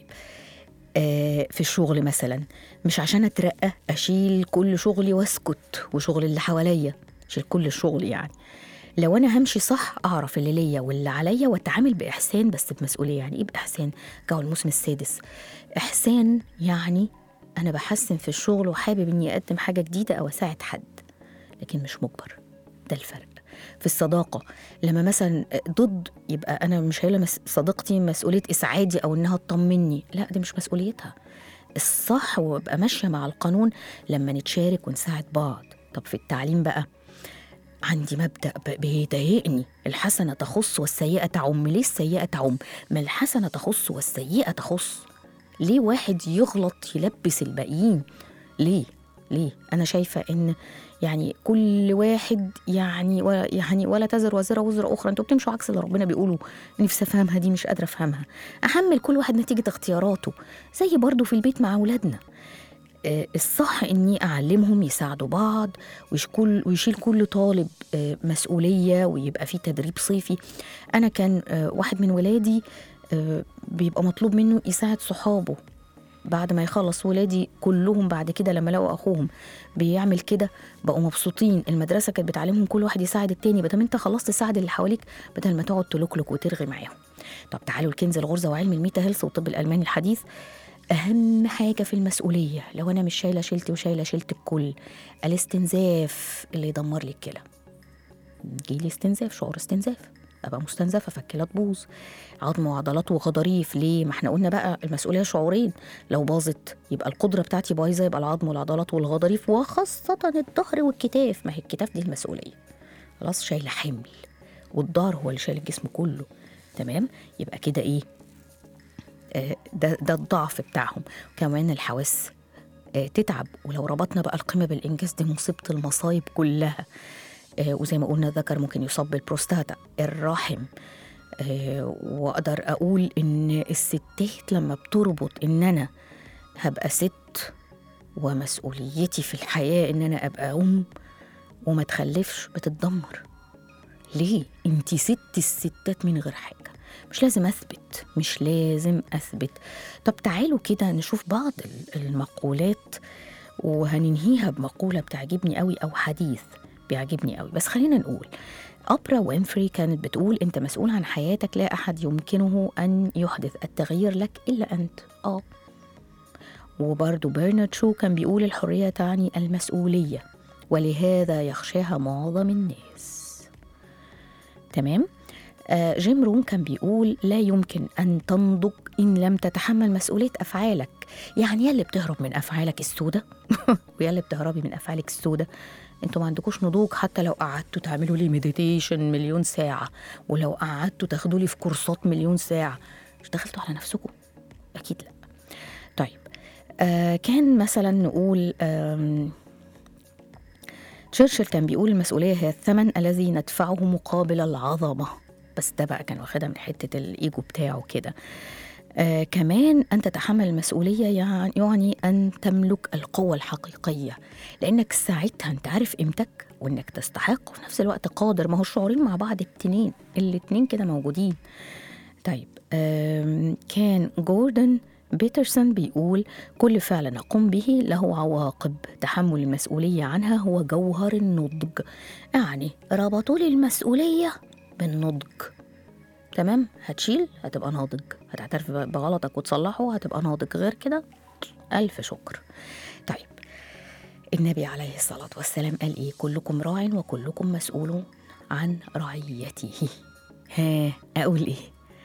آه في الشغل مثلا مش عشان اترقى اشيل كل شغلي واسكت وشغل اللي حواليا اشيل كل الشغل يعني لو انا همشي صح اعرف اللي ليا واللي عليا واتعامل باحسان بس بمسؤوليه يعني ايه باحسان جاوا الموسم السادس احسان يعني انا بحسن في الشغل وحابب اني اقدم حاجه جديده او اساعد حد لكن مش مجبر ده الفرق في الصداقة لما مثلا ضد يبقى أنا مش هيلا مس- صديقتي مسؤولية إسعادي أو إنها تطمني لا دي مش مسؤوليتها الصح وابقى ماشية مع القانون لما نتشارك ونساعد بعض طب في التعليم بقى عندي مبدأ ب- بيضايقني الحسنة تخص والسيئة تعم ليه السيئة تعم ما الحسنة تخص والسيئة تخص ليه واحد يغلط يلبس الباقيين ليه ليه انا شايفه ان يعني كل واحد يعني ولا يعني ولا تزر وزر وزر اخرى انتوا بتمشوا عكس اللي ربنا بيقوله نفسي افهمها دي مش قادره افهمها احمل كل واحد نتيجه اختياراته زي برضو في البيت مع اولادنا آه، الصح اني اعلمهم يساعدوا بعض ويشكل ويشيل كل طالب آه، مسؤوليه ويبقى في تدريب صيفي انا كان آه، واحد من ولادي آه، بيبقى مطلوب منه يساعد صحابه بعد ما يخلص ولادي كلهم بعد كده لما لقوا اخوهم بيعمل كده بقوا مبسوطين المدرسه كانت بتعلمهم كل واحد يساعد التاني بدل ما انت خلصت تساعد اللي حواليك بدل ما تقعد تلوكلك وترغي معاهم طب تعالوا الكنز الغرزه وعلم الميتا هيلث والطب الالماني الحديث اهم حاجه في المسؤوليه لو انا مش شايله شيلتي وشايله شيلت الكل الاستنزاف اللي يدمر لي الكلى جيلي استنزاف شعور استنزاف ابقى مستنزفه فالكلى تبوظ عظم وعضلات وغضاريف ليه ما احنا قلنا بقى المسؤوليه شعورين لو باظت يبقى القدره بتاعتي بايظه يبقى العظم والعضلات والغضاريف وخاصه الظهر والكتاف ما هي الكتاف دي المسؤوليه خلاص شايله حمل والظهر هو اللي شايل الجسم كله تمام يبقى كده ايه آه، ده ده الضعف بتاعهم كمان الحواس آه، تتعب ولو ربطنا بقى القمة بالإنجاز دي مصيبة المصايب كلها آه، وزي ما قلنا الذكر ممكن يصاب بالبروستاتا الرحم آه، وأقدر أقول إن الستات لما بتربط إن أنا هبقى ست ومسؤوليتي في الحياة إن أنا أبقى أم وما تخلفش بتتدمر ليه؟ انتي ست الستات من غير حاجة مش لازم أثبت مش لازم أثبت طب تعالوا كده نشوف بعض ال- المقولات وهننهيها بمقولة بتعجبني قوي أو حديث بيعجبني قوي بس خلينا نقول أبرا وينفري كانت بتقول أنت مسؤول عن حياتك لا أحد يمكنه أن يحدث التغيير لك إلا أنت آه وبرضه برنارد شو كان بيقول الحرية تعني المسؤولية ولهذا يخشاها معظم الناس تمام آه جيم رون كان بيقول لا يمكن أن تنضج إن لم تتحمل مسؤولية أفعالك يعني يا اللي بتهرب من أفعالك السودة ويا اللي بتهربي من أفعالك السودة انتوا ما عندكوش نضوج حتى لو قعدتوا تعملوا لي مديتيشن مليون ساعة ولو قعدتوا تاخدوا لي في كورسات مليون ساعة مش دخلتوا على نفسكم أكيد لا طيب آه كان مثلا نقول آم تشرشل كان بيقول المسؤولية هي الثمن الذي ندفعه مقابل العظمة بس ده بقى كان واخدها من حتة الإيجو بتاعه كده آه كمان أن تتحمل المسؤولية يعني, يعني أن تملك القوة الحقيقية لأنك ساعتها أنت عارف قيمتك وإنك تستحق وفي نفس الوقت قادر ما هو الشعورين مع بعض التنين الاتنين كده موجودين طيب آم، كان جوردن بيترسون بيقول كل فعل نقوم به له عواقب تحمل المسؤولية عنها هو جوهر النضج يعني ربطوا لي المسؤولية بالنضج تمام هتشيل هتبقى ناضج هتعترف بغلطك وتصلحه هتبقى ناضج غير كده ألف شكر طيب النبي عليه الصلاة والسلام قال إيه كلكم راع وكلكم مسؤول عن رعيته ها أقول إيه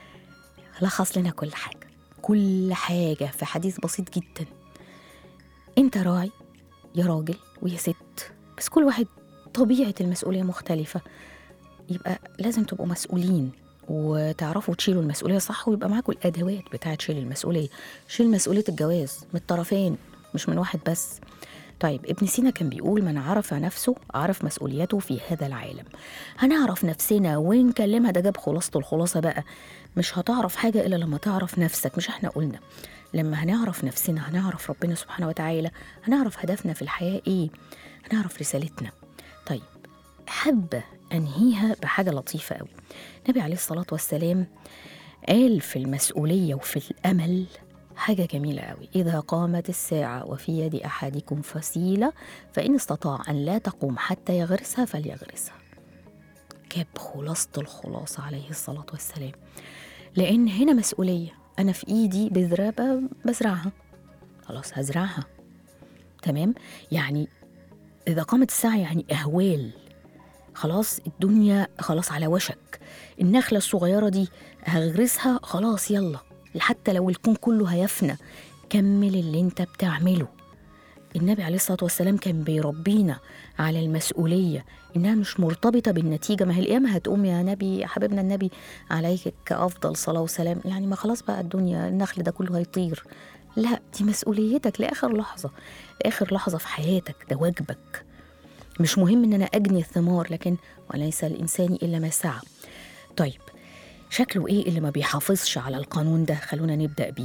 لخص لنا كل حاجة كل حاجة في حديث بسيط جدا انت راعي يا راجل ويا ست بس كل واحد طبيعة المسؤولية مختلفة يبقى لازم تبقوا مسؤولين وتعرفوا تشيلوا المسؤولية صح ويبقى معاكم الأدوات بتاعة شيل المسؤولية شيل مسؤولية الجواز من الطرفين مش من واحد بس طيب ابن سينا كان بيقول من عرف نفسه عرف مسؤوليته في هذا العالم هنعرف نفسنا ونكلمها ده جاب خلاصة الخلاصة بقى مش هتعرف حاجة إلا لما تعرف نفسك مش احنا قلنا لما هنعرف نفسنا هنعرف ربنا سبحانه وتعالى هنعرف هدفنا في الحياة إيه هنعرف رسالتنا طيب حابة أنهيها بحاجة لطيفة قوي النبي عليه الصلاة والسلام قال في المسؤولية وفي الأمل حاجة جميلة قوي إذا قامت الساعة وفي يد أحدكم فسيلة فإن استطاع أن لا تقوم حتى يغرسها فليغرسها جاب خلاصة الخلاصة عليه الصلاة والسلام لأن هنا مسؤولية أنا في إيدي بذرة ب- بزرعها خلاص هزرعها تمام يعني إذا قامت الساعة يعني أهوال خلاص الدنيا خلاص على وشك النخلة الصغيرة دي هغرسها خلاص يلا حتى لو الكون كله هيفنى كمل اللي انت بتعمله النبي عليه الصلاة والسلام كان بيربينا على المسؤولية إنها مش مرتبطة بالنتيجة ما هي القيامة هتقوم يا نبي يا حبيبنا النبي عليك كأفضل صلاة وسلام يعني ما خلاص بقى الدنيا النخل ده كله هيطير لا دي مسؤوليتك لآخر لحظة لآخر لحظة في حياتك ده واجبك مش مهم ان انا اجني الثمار لكن وليس الانسان الا ما سعى طيب شكله ايه اللي ما بيحافظش على القانون ده خلونا نبدا بيه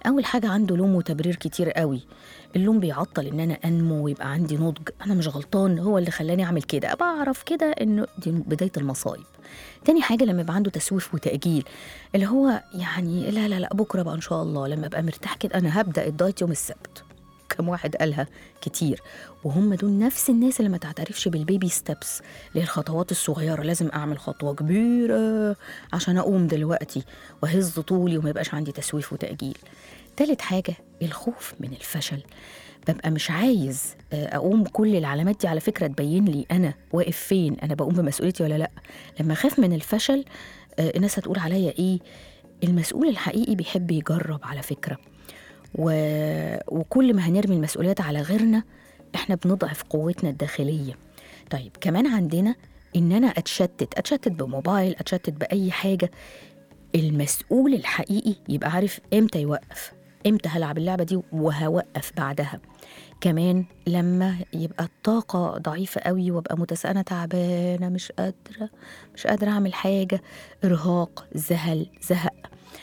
اول حاجه عنده لوم وتبرير كتير قوي اللوم بيعطل ان انا انمو ويبقى عندي نضج انا مش غلطان هو اللي خلاني اعمل كده بعرف كده انه دي بدايه المصايب تاني حاجه لما يبقى عنده تسويف وتاجيل اللي هو يعني لا لا لا بكره بقى ان شاء الله لما ابقى مرتاح كده انا هبدا الدايت يوم السبت كم واحد قالها كتير وهم دول نفس الناس اللي ما تعترفش بالبيبي ستيبس اللي هي الخطوات الصغيره لازم اعمل خطوه كبيره عشان اقوم دلوقتي واهز طولي وما يبقاش عندي تسويف وتاجيل تالت حاجه الخوف من الفشل ببقى مش عايز آه، اقوم كل العلامات دي على فكره تبين لي انا واقف فين انا بقوم بمسؤوليتي ولا لا لما اخاف من الفشل آه، الناس هتقول عليا ايه المسؤول الحقيقي بيحب يجرب على فكره و... وكل ما هنرمي المسؤوليات على غيرنا احنا بنضعف قوتنا الداخليه طيب كمان عندنا ان انا اتشتت اتشتت بموبايل اتشتت باي حاجه المسؤول الحقيقي يبقى عارف امتى يوقف امتى هلعب اللعبه دي وهوقف بعدها كمان لما يبقى الطاقة ضعيفة قوي وابقى متسألة تعبانة مش قادرة مش قادرة أعمل حاجة إرهاق زهل زهق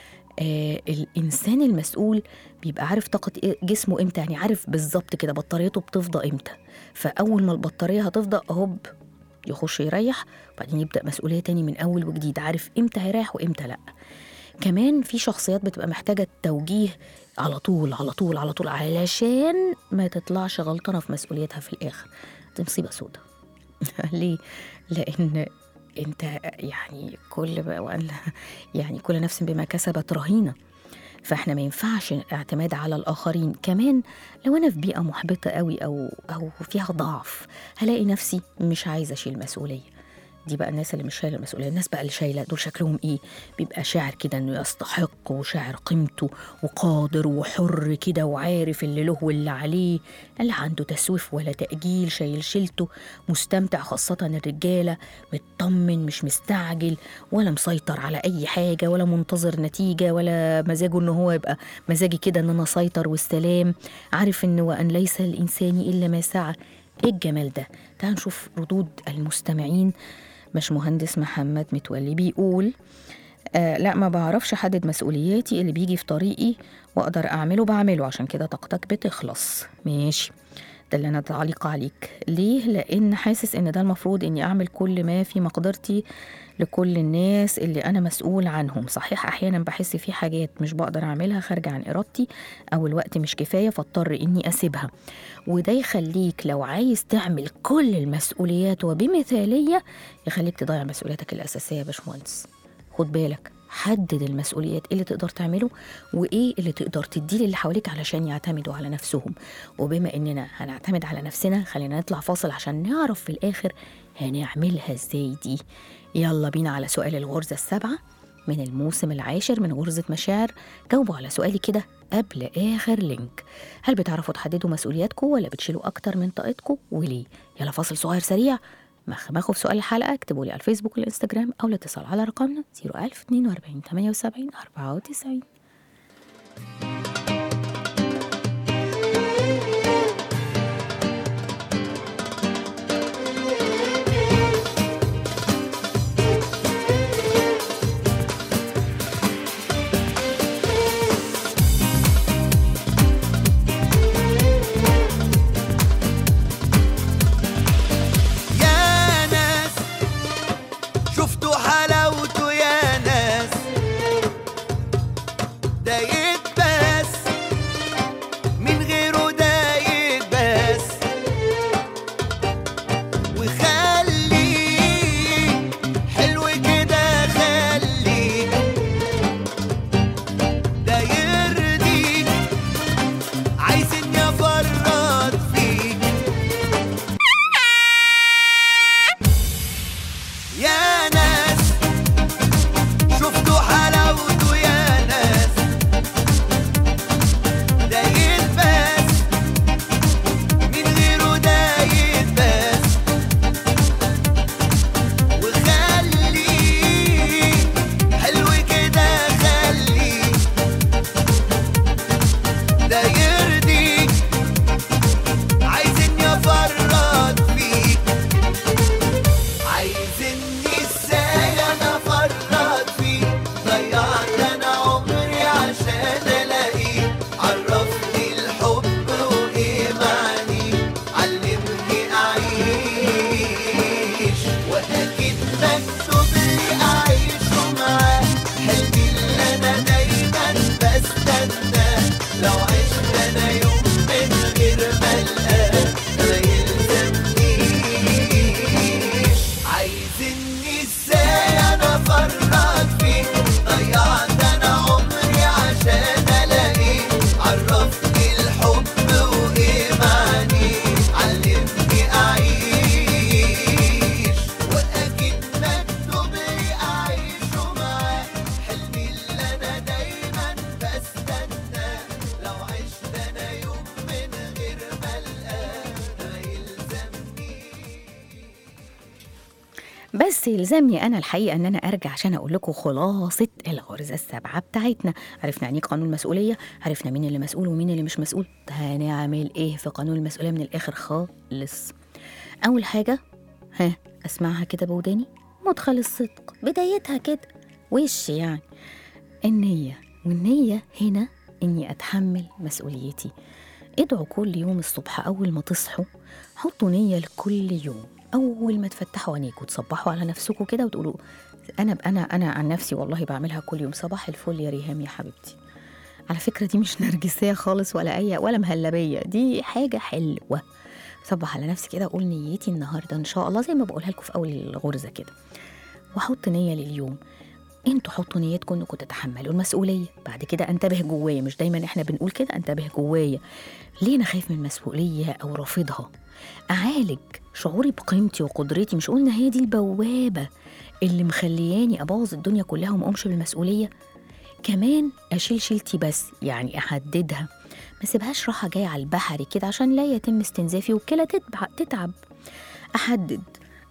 آه الإنسان المسؤول بيبقى عارف طاقة إيه- جسمه إمتى يعني عارف بالظبط كده بطاريته بتفضى إمتى فأول ما البطارية هتفضى هوب يخش يريح وبعدين يبدأ مسؤولية تاني من أول وجديد عارف إمتى هيريح وإمتى لأ كمان في شخصيات بتبقى محتاجة توجيه على طول على طول على طول علشان ما تطلعش غلطانة في مسؤوليتها في الآخر دي مصيبة سودة ليه؟ لأن انت يعني كل بقى وأن يعني كل نفس بما كسبت رهينه فاحنا ما ينفعش اعتماد على الاخرين كمان لو انا في بيئه محبطه قوي او او فيها ضعف هلاقي نفسي مش عايزه اشيل مسؤوليه دي بقى الناس اللي مش شايله المسؤوليه الناس بقى اللي شايله دول شكلهم ايه بيبقى شاعر كده انه يستحق وشاعر قيمته وقادر وحر كده وعارف اللي له واللي عليه اللي عنده تسويف ولا تاجيل شايل شيلته مستمتع خاصه الرجاله مطمن مش مستعجل ولا مسيطر على اي حاجه ولا منتظر نتيجه ولا مزاجه ان هو يبقى مزاجي كده ان انا اسيطر والسلام عارف ان وان ليس الانسان الا ما سعى ايه الجمال ده تعال نشوف ردود المستمعين مش مهندس محمد متولي بيقول آه لا ما بعرفش احدد مسؤولياتي اللي بيجي في طريقي واقدر اعمله بعمله عشان كده طاقتك بتخلص ماشي ده اللي انا تعليق عليك ليه لان حاسس ان ده المفروض اني اعمل كل ما في مقدرتي لكل الناس اللي انا مسؤول عنهم صحيح احيانا بحس في حاجات مش بقدر اعملها خارجه عن ارادتي او الوقت مش كفايه فاضطر اني اسيبها وده يخليك لو عايز تعمل كل المسؤوليات وبمثاليه يخليك تضيع مسؤولياتك الاساسيه يا باشمهندس خد بالك حدد المسؤوليات إيه اللي تقدر تعمله وايه اللي تقدر تديه للي حواليك علشان يعتمدوا على نفسهم وبما اننا هنعتمد على نفسنا خلينا نطلع فاصل عشان نعرف في الاخر هنعملها ازاي دي يلا بينا على سؤال الغرزه السبعه من الموسم العاشر من غرزة مشاعر جاوبوا على سؤالي كده قبل آخر لينك هل بتعرفوا تحددوا مسؤولياتكم ولا بتشيلوا أكتر من طاقتكم وليه؟ يلا فاصل صغير سريع مخمخوا في سؤال الحلقة اكتبوا لي على الفيسبوك والإنستجرام أو الاتصال على رقمنا 01042 78 94 يا ناس شفتوا حلاوته يا ناس ده يتباس من غيره ده يتباس وخليه حلو كده خليه ده يرضيك عايزني افرط فيك يا ناس شفتوا حلاوته يا ناس بس يلزمني انا الحقيقه ان انا ارجع عشان اقول لكم خلاصه الغرزه السبعه بتاعتنا عرفنا يعني إيه قانون المسؤوليه عرفنا مين اللي مسؤول ومين اللي مش مسؤول هنعمل ايه في قانون المسؤوليه من الاخر خالص اول حاجه ها اسمعها كده بوداني مدخل الصدق بدايتها كده وش يعني النيه والنيه هنا اني اتحمل مسؤوليتي ادعوا كل يوم الصبح اول ما تصحوا حطوا نيه لكل يوم اول ما تفتحوا عينيكم وتصبحوا على نفسكم كده وتقولوا انا انا انا عن نفسي والله بعملها كل يوم صباح الفل يا ريهام يا حبيبتي على فكره دي مش نرجسيه خالص ولا اي ولا مهلبيه دي حاجه حلوه صبح على نفسي كده اقول نيتي النهارده ان شاء الله زي ما بقولها لكم في اول الغرزه كده واحط نيه لليوم انتوا حطوا نيتكم انكم تتحملوا المسؤوليه بعد كده انتبه جوايا مش دايما احنا بنقول كده انتبه جوايا ليه انا خايف من المسؤوليه او رافضها اعالج شعوري بقيمتي وقدرتي مش قلنا هي دي البوابه اللي مخلياني ابوظ الدنيا كلها وما اقومش بالمسؤوليه كمان اشيل شيلتي بس يعني احددها ما سيبهاش راحه جايه على البحري كده عشان لا يتم استنزافي والكلى تتبع تتعب احدد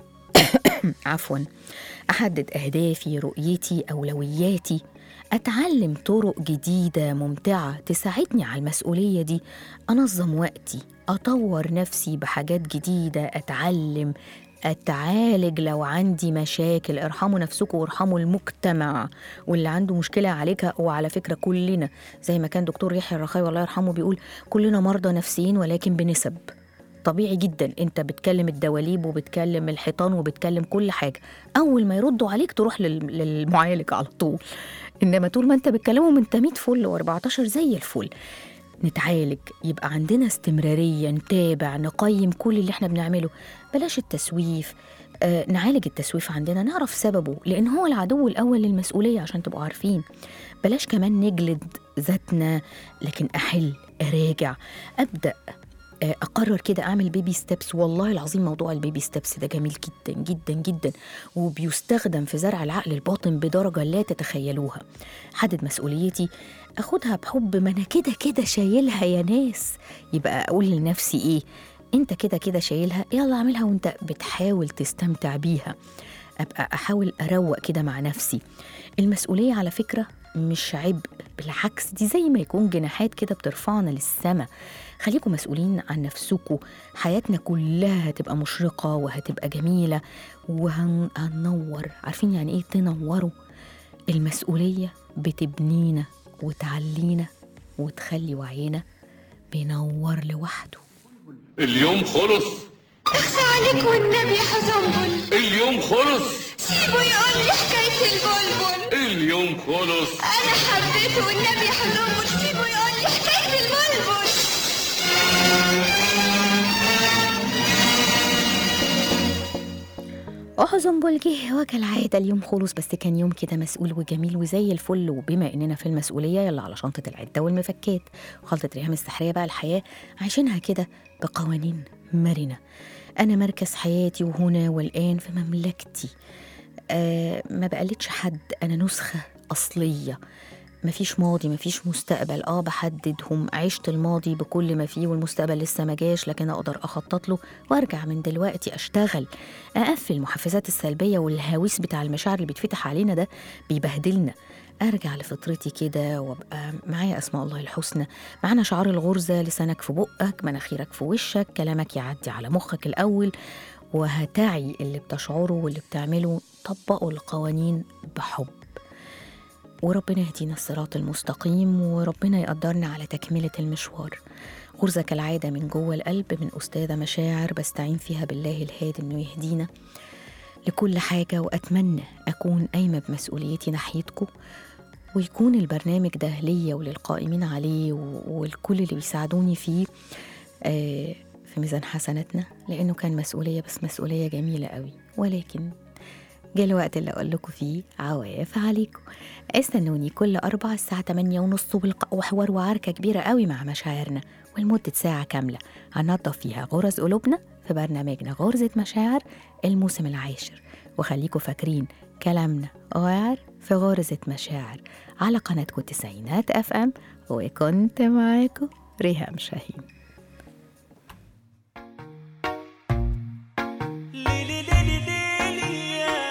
عفوا احدد اهدافي رؤيتي اولوياتي اتعلم طرق جديده ممتعه تساعدني على المسؤوليه دي انظم وقتي اطور نفسي بحاجات جديده اتعلم اتعالج لو عندي مشاكل ارحموا نفسكم وارحموا المجتمع واللي عنده مشكله يعالجها وعلى فكره كلنا زي ما كان دكتور يحيى الرخاوي الله يرحمه بيقول كلنا مرضى نفسيين ولكن بنسب طبيعي جدا انت بتكلم الدواليب وبتكلم الحيطان وبتكلم كل حاجه اول ما يردوا عليك تروح لل- للمعالج على طول انما طول ما انت بتكلمهم انت 100 فل و14 زي الفل نتعالج يبقى عندنا استمرارية نتابع نقيم كل اللي احنا بنعمله بلاش التسويف آه نعالج التسويف عندنا نعرف سببه لأن هو العدو الأول للمسؤولية عشان تبقوا عارفين بلاش كمان نجلد ذاتنا لكن أحل أراجع أبدأ آه، اقرر كده اعمل بيبي ستيبس والله العظيم موضوع البيبي ستيبس ده جميل جدا جدا جدا وبيستخدم في زرع العقل الباطن بدرجه لا تتخيلوها حدد مسؤوليتي اخدها بحب ما انا كده كده شايلها يا ناس يبقى اقول لنفسي ايه انت كده كده شايلها يلا اعملها وانت بتحاول تستمتع بيها ابقى احاول اروق كده مع نفسي المسؤوليه على فكره مش عبء بالعكس دي زي ما يكون جناحات كده بترفعنا للسما خليكم مسؤولين عن نفسكم حياتنا كلها هتبقى مشرقة وهتبقى جميلة وهننور عارفين يعني ايه تنوروا المسؤولية بتبنينا وتعلينا وتخلي وعينا بينور لوحده اليوم خلص اخفى عليك والنبي يا حزنبل اليوم خلص سيبه يقول لي حكاية البلبل اليوم خلص أنا حبيته والنبي يا حزنبل سيبه يقول لي حكاية البلبل أحزن بلجه وكالعادة اليوم خلص بس كان يوم كده مسؤول وجميل وزي الفل وبما إننا في المسؤولية يلا على شنطة العدة والمفكات وخلطة ريهام السحرية بقى الحياة عايشينها كده بقوانين مرنة أنا مركز حياتي وهنا والآن في مملكتي آه ما بقلدش حد أنا نسخة أصلية مفيش ماضي مفيش مستقبل اه بحددهم عشت الماضي بكل ما فيه والمستقبل لسه ما جاش لكن اقدر اخطط له وارجع من دلوقتي اشتغل اقفل المحفزات السلبيه والهاويس بتاع المشاعر اللي بيتفتح علينا ده بيبهدلنا ارجع لفطرتي كده وابقى معايا اسماء الله الحسنى معانا شعار الغرزه لسانك في بقك مناخيرك في وشك كلامك يعدي على مخك الاول وهتعي اللي بتشعره واللي بتعمله طبقوا القوانين بحب وربنا يهدينا الصراط المستقيم وربنا يقدرنا على تكملة المشوار غرزة كالعادة من جوه القلب من أستاذة مشاعر بستعين فيها بالله الهادي إنه يهدينا لكل حاجة وأتمنى أكون قايمة بمسؤوليتي ناحيتكم ويكون البرنامج ده ليا وللقائمين عليه و- والكل اللي بيساعدوني فيه آه، في ميزان حسناتنا لأنه كان مسؤولية بس مسؤولية جميلة قوي ولكن جه الوقت اللي أقول لكم فيه عواف عليكم استنوني كل أربع الساعة 8 ونص والق- وحوار وعركة كبيرة قوي مع مشاعرنا ولمدة ساعة كاملة هننضف فيها غرز قلوبنا في برنامجنا غرزة مشاعر الموسم العاشر وخليكم فاكرين كلامنا واعر في غرزة مشاعر على قناتكم تسعينات اف ام وكنت معاكم ريهام شاهين ليلي ليلي ليلي يا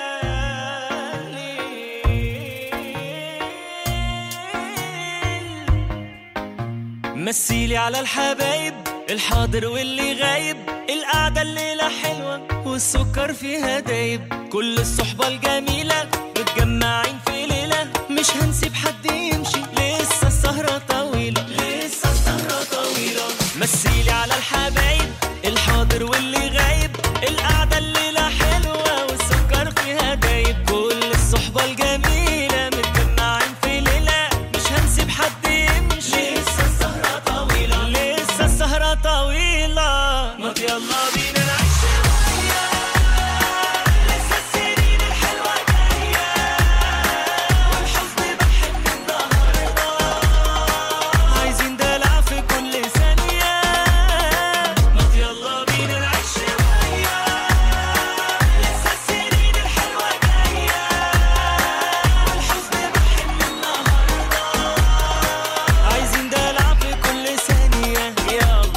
مثيلي على الحبايب الحاضر واللي غايب القعدة الليلة حلوة والسكر فيها دايب كل الصحبة الجميلة متجمعين في ليلة مش هنسيب حد يمشي لسه السهرة طويلة لسه السهرة طويلة مثيلي على الحبايب الحاضر واللي غايب القعدة الليلة حلوة والسكر فيها دايب كل الصحبة الجميلة متجمعين في ليلة مش هنسيب حد يمشي لسه السهرة طويلة لسه السهرة طويلة ما يلا بينا نعيش شوية لسه السنين الحلوة جاية والحزن بحن النهاردة عايزين دلع في كل ثانية ما يلا بينا نعيش شوية لسه السنين الحلوة جاية والحزن بحن النهاردة عايزين دلع في كل ثانية يلا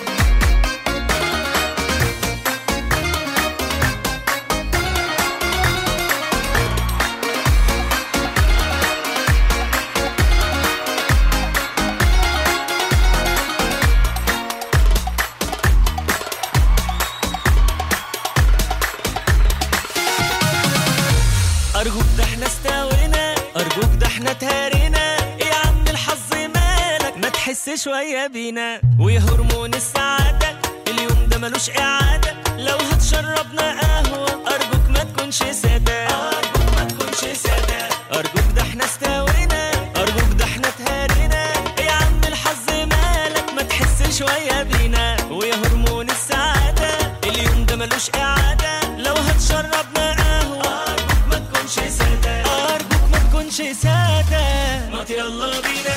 أرجوك ده احنا استوينا أرجوك ده احنا تهارينا يا عم الحظ مالك ما تحس شوية بينا ويا هرمون السعادة اليوم ده ملوش إعادة لو هتشربنا قهوة أرجوك ما تكونش سادة أرجوك ما تكونش سادة أرجوك ده احنا استوينا أرجوك ده احنا تهارينا يا عم الحظ مالك ما تحس شوية بينا ويا هرمون السعادة اليوم ده ملوش إعادة لو هتشربنا قهوة أرجوك ما تكونش سادة أرجوك ما تكونش سادة ما يلا بينا